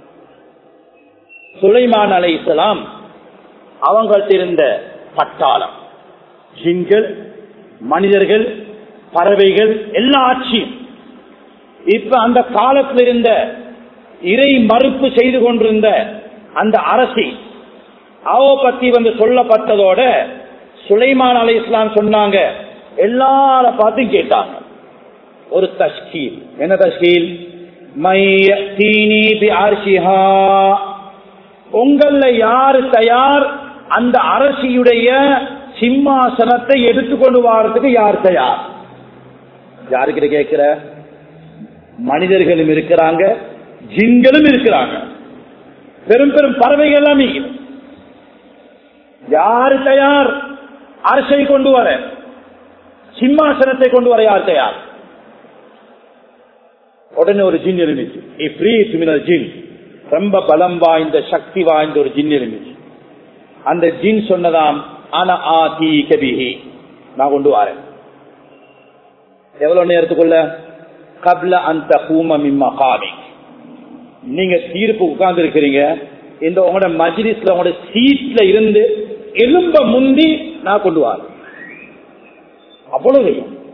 சுலைமான் அலை இஸ்லாம் அவங்கள்ட்ட இருந்த பட்டாளம் ஜின்கள் மனிதர்கள் பறவைகள் எல்லா ஆட்சியும் இப்ப அந்த காலத்தில் இருந்த இறை மறுப்பு செய்து கொண்டிருந்த அந்த அரசி அவ பத்தி வந்து சொல்லப்பட்டதோட சுலைமான் அலை இஸ்லாம் சொன்னாங்க எல்லார பார்த்தும் கேட்டாங்க ஒரு தஷ்கீல் என்ன தஷ்கீல் மையத்தீனி பி அர்ஷிஹா உங்கள யாரு தயார் அந்த அரசியுடைய சிம்மாசனத்தை எடுத்துக்கொண்டு வாரத்துக்கு யார் தயார் யாருக்கிட்ட கேட்கிற மனிதர்களும் இருக்கிறாங்க ஜின்களும் இருக்கிறாங்க பெரும் பெரும் பறவைகள் எல்லாம் இருக்குது. யாரு தயார் அரசை கொண்டு வர சிம்மாசனத்தை கொண்டு வர யார் தயார் உடனே ஒரு ஜின் இருந்துச்சு இப்ரீத் மினல் ஜின் ரொம்ப பலம் வாய்ந்த சக்தி வாய்ந்த ஒரு ஜின் இருந்துச்சு அந்த ஜின் சொன்னதாம் ஆனா ஆதி கபிஹி நான் கொண்டு வரேன் எவ்வளவு நேரத்துக்குள்ள கப்ல அந்த கூம மிம்மா காமி நீங்க தீர்ப்பு உட்கார்ந்து இருக்கிறீங்க இந்த உங்களோட மஜ்லிஸ்ல உங்களோட சீட்ல இருந்து எலும்ப முந்தி நான் கொண்டு வரேன் அவ்வளவு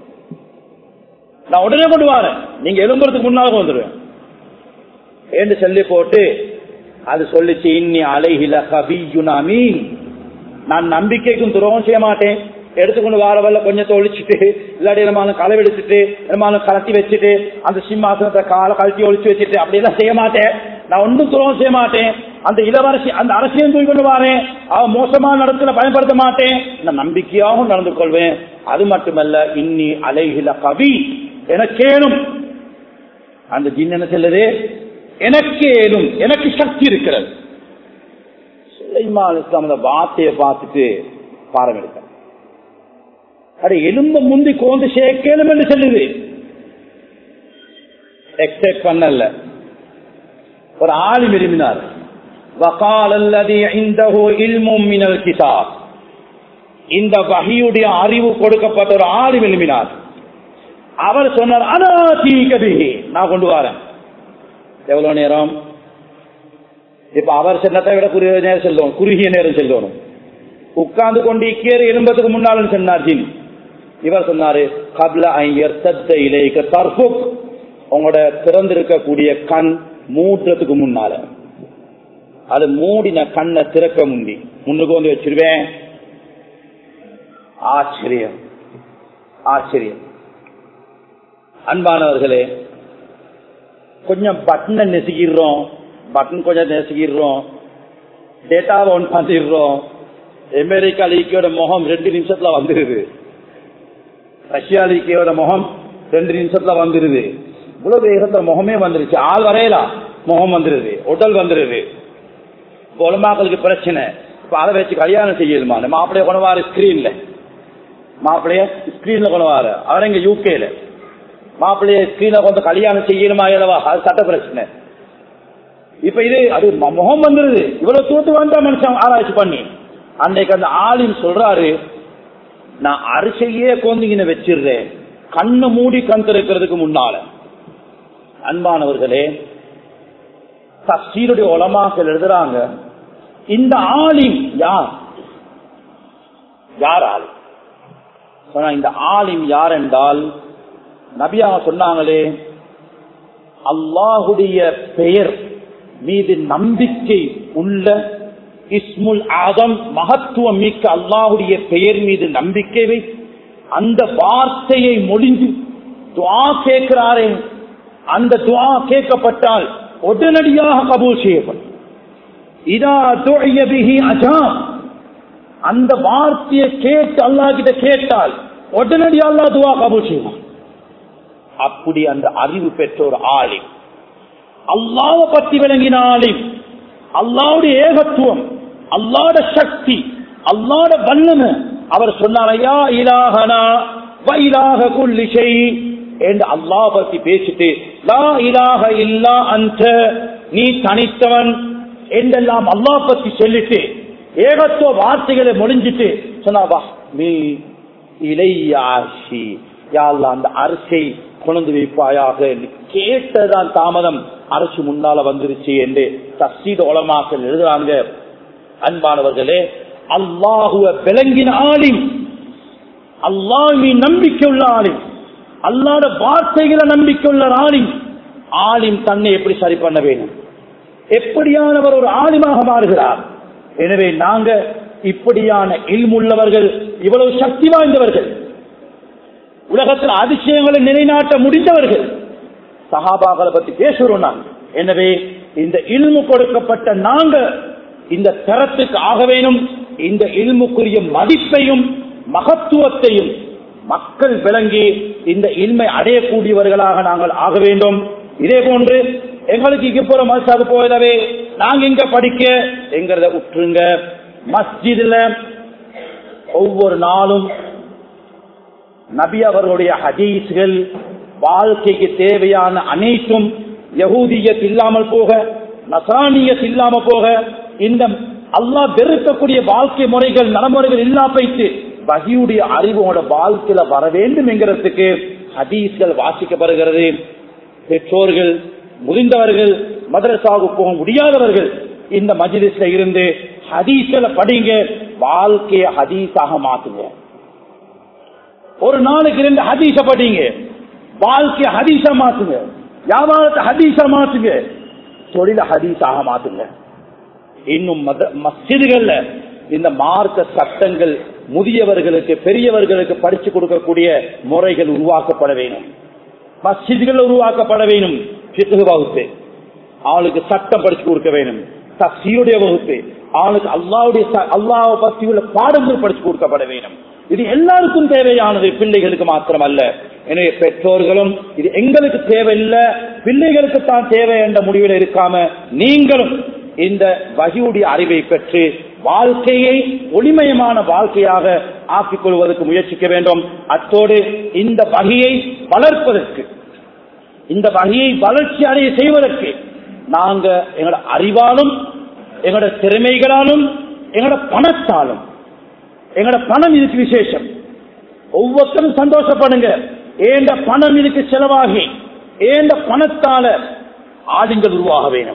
நான் உடனே கொண்டு வரேன் நீங்க எலும்புறதுக்கு முன்னால வந்துடுவேன் என்று சொல்லி போட்டு அது சொல்லிச்சு இன்னி அலைஹில கபியுனாமி நான் நம்பிக்கைக்கும் துரோகம் செய்ய மாட்டேன் எடுத்துக்கொண்டு வார வரல கொஞ்சத்தை ஒழிச்சிட்டு இல்லாட்டி நம்மளும் களை வெடிச்சிட்டு நம்மளும் கலட்டி வச்சுட்டு அந்த சிம்மாசனத்தை காலை கழட்டி ஒழிச்சு வச்சுட்டு அப்படியெல்லாம் செய்ய மாட்டேன் நான் ஒன்றும் துரோகம் செய்ய மாட்டேன் அந்த இளவரசி அந்த அரசியல் தூக்கி கொண்டு வரேன் அவன் மோசமான நடத்துல பயன்படுத்த மாட்டேன் நான் நம்பிக்கையாகவும் நடந்து கொள்வேன் அது மட்டுமல்ல இன்னி அலைகில கவி எனக்கேனும் அந்த ஜின் என்ன சொல்லுது எனக்கு ஏதும் எனக்கு சக்தி இருக்கிறது சுலைமான் இஸ்லாம் அந்த வார்த்தையை பார்த்துட்டு பாரம் எடுக்க அட எலும்ப முந்தி கோந்து சேர்க்கலும் என்று சொல்லுது எக்ஸெப்ட் பண்ணல ஒரு ஆளி விரும்பினார் وقال الذي عنده علم من الكتاب இந்த வகையுடைய அறிவு கொடுக்கப்பட்ட ஒரு ஆளி விரும்பினார் அவர் சொன்னார் அனாதி கபிஹி நான் கொண்டு வரேன் எவ்வளவு நேரம் இப்ப அவர் சொன்னதை விட குறுகிய நேரம் செல்லணும் குறுகிய நேரம் செல்லணும் உட்கார்ந்து கொண்டு இக்கேறு எழும்பதுக்கு முன்னாலும் சொன்னார் ஜின் இவர் சொன்னாரு கப்ல ஐயர் தத்த இலைக்க தர்புக் உங்களோட திறந்திருக்கக்கூடிய கண் மூட்டுறதுக்கு முன்னால அது மூடின கண்ணை திறக்க முந்தி முன்னுக்கு வந்து வச்சிருவேன் ஆச்சரியம் ஆச்சரியம் அன்பானவர்களே கொஞ்சம் பட்டனை நெசுக்கிடுறோம் பட்டன் கொஞ்சம் நெசுக்கிடுறோம் டேட்டாவை ஒன் பண்ணிடுறோம் அமெரிக்கா லீக்கையோட முகம் ரெண்டு நிமிஷத்துல வந்துருது ரஷ்யா லீக்கையோட முகம் ரெண்டு நிமிஷத்துல வந்துருது இவ்வளவு வேகத்துல முகமே வந்துருச்சு ஆள் வரையலாம் முகம் வந்துருது உடல் வந்துருது கொலமாக்களுக்கு பிரச்சனை இப்ப அதை வச்சு கல்யாணம் செய்யலுமா மாப்பிளைய கொணவாரு ஸ்கிரீன்ல மாப்பிளைய ஸ்கிரீன்ல கொணவாரு அவர் எங்க யூகேல மாப்பிள்ளைய ஸ்கிரீன்ல கொண்டு கல்யாணம் செய்யணுமா இல்லவா அது சட்ட பிரச்சனை இப்ப இது அது ம- முகம் வந்துருது இவ்வளவு தூத்து வந்தா மனுஷன் ஆராய்ச்சி பண்ணி அன்னைக்கு அந்த ஆளின் சொல்றாரு நான் அரிசையே கோந்திங்கின வச்சிடுறேன் கண்ணு மூடி கண் திறக்கிறதுக்கு முன்னால அன்பானவர்களே தஸ்தீருடைய உலமாக்கள் எழுதுறாங்க இந்த ஆலிம் யார் யார் ஆலிம் சொன்னா இந்த ஆலிம் யார் என்றால் நபியாக சொன்னாங்களே அல்லாஹுடைய பெயர் மீது நம்பிக்கை உள்ள இஸ்முல் ஆதம் மகத்துவம் மிக்க அல்லாஹுடைய பெயர் மீது நம்பிக்கை வை அந்த வார்த்தையை மொழிந்து துவா கேட்கிறாரே அந்த துவா கேட்கப்பட்டால் உடனடியாக கபூல் செய்யப்படும் இதா துழைய பிஹி அஜா அந்த வார்த்தையை கேட்டு அல்லாஹ் கிட்ட கேட்டால் உடனடியாக அல்லாஹ் துவா கபூல் செய்வான் அப்படி அந்த அறிவு பெற்ற ஒரு ஆலிம் அல்லாஹ் பத்தி விளங்கின ஆலிம் அல்லாவுடைய ஏகத்துவம் அல்லாட சக்தி அல்லாட வல்லமை அவர் சொன்னார் ஐயா இலாகனா வைலாக குல்லிசை என்று அல்லாஹ் பத்தி பேசிட்டு லா இலாக இல்லா அந்த நீ தனித்தவன் என்றெல்லாம் அல்லாஹ் பத்தி சொல்லிட்டு ஏகத்துவ வார்த்தைகளை மொழிஞ்சிட்டு சொன்னாவா நீ இலையாசி யாழ்லா அந்த அரிசை கொண்டு வைப்பாயாக என்று கேட்டதான் தாமதம் அரசு முன்னால வந்துருச்சு என்று தஸ்தீத உலமாக்கள் எழுதுறாங்க அன்பானவர்களே அல்லாஹுவ விளங்கின ஆளின் அல்லாஹ் நம்பிக்கை உள்ள ஆளின் அல்லாத வார்த்தைகளை நம்பிக்கை உள்ள ஆளின் ஆளின் தன்னை எப்படி சரி பண்ண வேண்டும் எப்படியானவர் ஒரு ஆலிமாக மாறுகிறார் எனவே நாங்க இப்படியான இல்முள்ளவர்கள் இவ்வளவு சக்தி வாய்ந்தவர்கள் உலகத்தில் அதிசயங்களை நிலைநாட்ட முடிந்தவர்கள் சகாபாக்களை பத்தி பேசுறோம் நாங்க எனவே இந்த இல்மு கொடுக்கப்பட்ட நாங்க இந்த தரத்துக்கு ஆக வேணும் இந்த இல்முக்குரிய மதிப்பையும் மகத்துவத்தையும் மக்கள் விளங்கி இந்த இன்மை அடையக்கூடியவர்களாக நாங்கள் ஆக வேண்டும் இதே போன்று எங்களுக்கு இங்க போற மசாது போயதவே நாங்க இங்க படிக்க எங்கிறத உற்றுங்க மஸ்ஜிதுல ஒவ்வொரு நாளும் நபி அவர்களுடைய ஹதீஸ்கள் வாழ்க்கைக்கு தேவையான அனைத்தும் யகூதியத் இல்லாமல் போக நசானியத் இல்லாம போக இந்த அல்லாஹ் வெறுக்கக்கூடிய வாழ்க்கை முறைகள் நடைமுறைகள் இல்லா போயிட்டு வகியுடைய அறிவு உங்களோட வாழ்க்கையில வர வேண்டும் என்கிறதுக்கு ஹதீஸ்கள் வாசிக்கப்படுகிறது பெற்றோர்கள் முதிர்ந்தவர்கள் மதரசாவுக்கு போக முடியாதவர்கள் இந்த மஜிலிஸ்ல இருந்து ஹதீஸ்களை படிங்க வாழ்க்கையை ஹதீஸாக மாத்துங்க ஒரு நாளைக்கு ரெண்டு ஹதீஸ படிங்க வாழ்க்கைய ஹதீஸா மாத்துங்க வியாபாரத்தை ஹதீஸா மாத்துங்க தொழில ஹதீஸாக மாத்துங்க இன்னும் மத மஸ்ஜிதுகள்ல இந்த மார்க்க சட்டங்கள் முதியவர்களுக்கு பெரியவர்களுக்கு படிச்சு கொடுக்கக்கூடிய முறைகள் உருவாக்கப்பட வேண்டும் மஸ்ஜிதுகள் உருவாக்கப்பட வேண்டும் பிறகு வகுப்பு அவளுக்கு சட்டம் படிச்சு கொடுக்க வேண்டும் தப்சீருடைய வகுப்பு அவனுக்கு அல்லாவுடைய அல்லாவை பற்றி உள்ள பாடங்கள் படிச்சு கொடுக்கப்பட வேண்டும் இது எல்லாருக்கும் தேவையானது பிள்ளைகளுக்கு மாத்திரம் அல்ல எனவே பெற்றோர்களும் இது எங்களுக்கு தேவையில்லை பிள்ளைகளுக்கு தான் தேவை என்ற முடிவில் இருக்காம நீங்களும் இந்த வகியுடைய அறிவை பெற்று வாழ்க்கையை ஒளிமயமான வாழ்க்கையாக ஆக்கிக் கொள்வதற்கு முயற்சிக்க வேண்டும் அத்தோடு இந்த வகையை வளர்ப்பதற்கு இந்த வகையை வளர்ச்சி அடைய செய்வதற்கு நாங்க எங்களோட அறிவாலும் எங்களோட திறமைகளாலும் எங்களோட பணத்தாலும் எங்களோட பணம் இதுக்கு விசேஷம் ஒவ்வொருத்தரும் சந்தோஷப்படுங்க ஏண்ட பணம் இதுக்கு செலவாகி ஏண்ட பணத்தால ஆளுங்கள் உருவாக வேணும்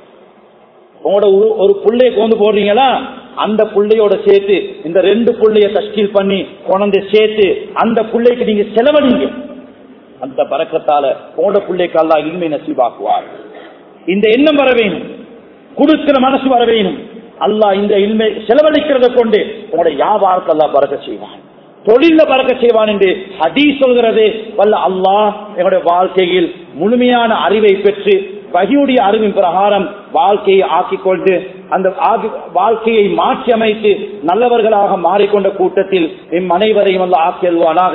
உங்களோட ஒரு- ஒரு புள்ளைய கொண்டு போடுறீங்களா அந்த புள்ளையோட சேர்த்து இந்த ரெண்டு புள்ளைய தஷ்கீல் பண்ணி கொண்டு சேர்த்து அந்த புள்ளைக்கு நீங்க செலவழிங்க அந்த பறக்கத்தால உங்களோட பிள்ளைக்கு அல்லா இன்மை நசீபாக்குவார் இந்த எண்ணம் வர வேணும் கொடுக்கிற மனசு வர வேணும் அல்லாஹ் இந்த இன்மை செலவழிக்கிறத கொண்டு உங்களோட வியாபாரத்தை அல்லாஹ் பறக்க செய்வான் தொழில பறக்க செய்வான் என்று ஹதீஸ் சொல்கிறது வல்ல அல்லாஹ் எங்களுடைய வாழ்க்கையில் முழுமையான அறிவை பெற்று வகியுடைய அறிவின் பிரகாரம் வாழ்க்கையை ஆக்கிக் கொண்டு அந்த ஆகி- வாழ்க்கையை மாற்றி அமைத்து நல்லவர்களாக மாறிக்கொண்ட கூட்டத்தில் எம் அனைவரையும் அல்ல ஆக்கியல்வானாக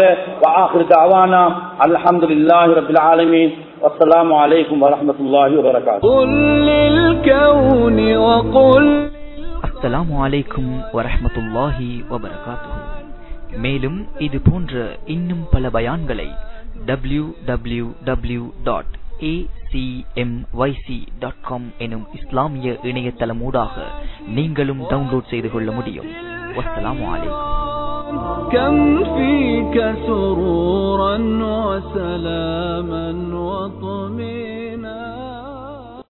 அவானா அல்ஹம்துலில்லாஹி ரபில் ஆலமீன் வஸ்ஸலாமு அலைக்கும் வரஹ்மத்துல்லாஹி வபரகாத்துஹு قل للكون وقل அஸ்ஸலாமு அலைக்கும் வரஹ்மத்துல்லாஹி வபரகாத்துஹு மேலும் இது போன்ற இன்னும் பல பயான்களை W W W dot dot com எனும் இஸ்லாமிய இணையதளமூடாக நீங்களும் டவுன்லோட் செய்து கொள்ள முடியும் வஸ்ஸலாமு அலைக்கும் كم فيك سرورا وسلاما وطمئنا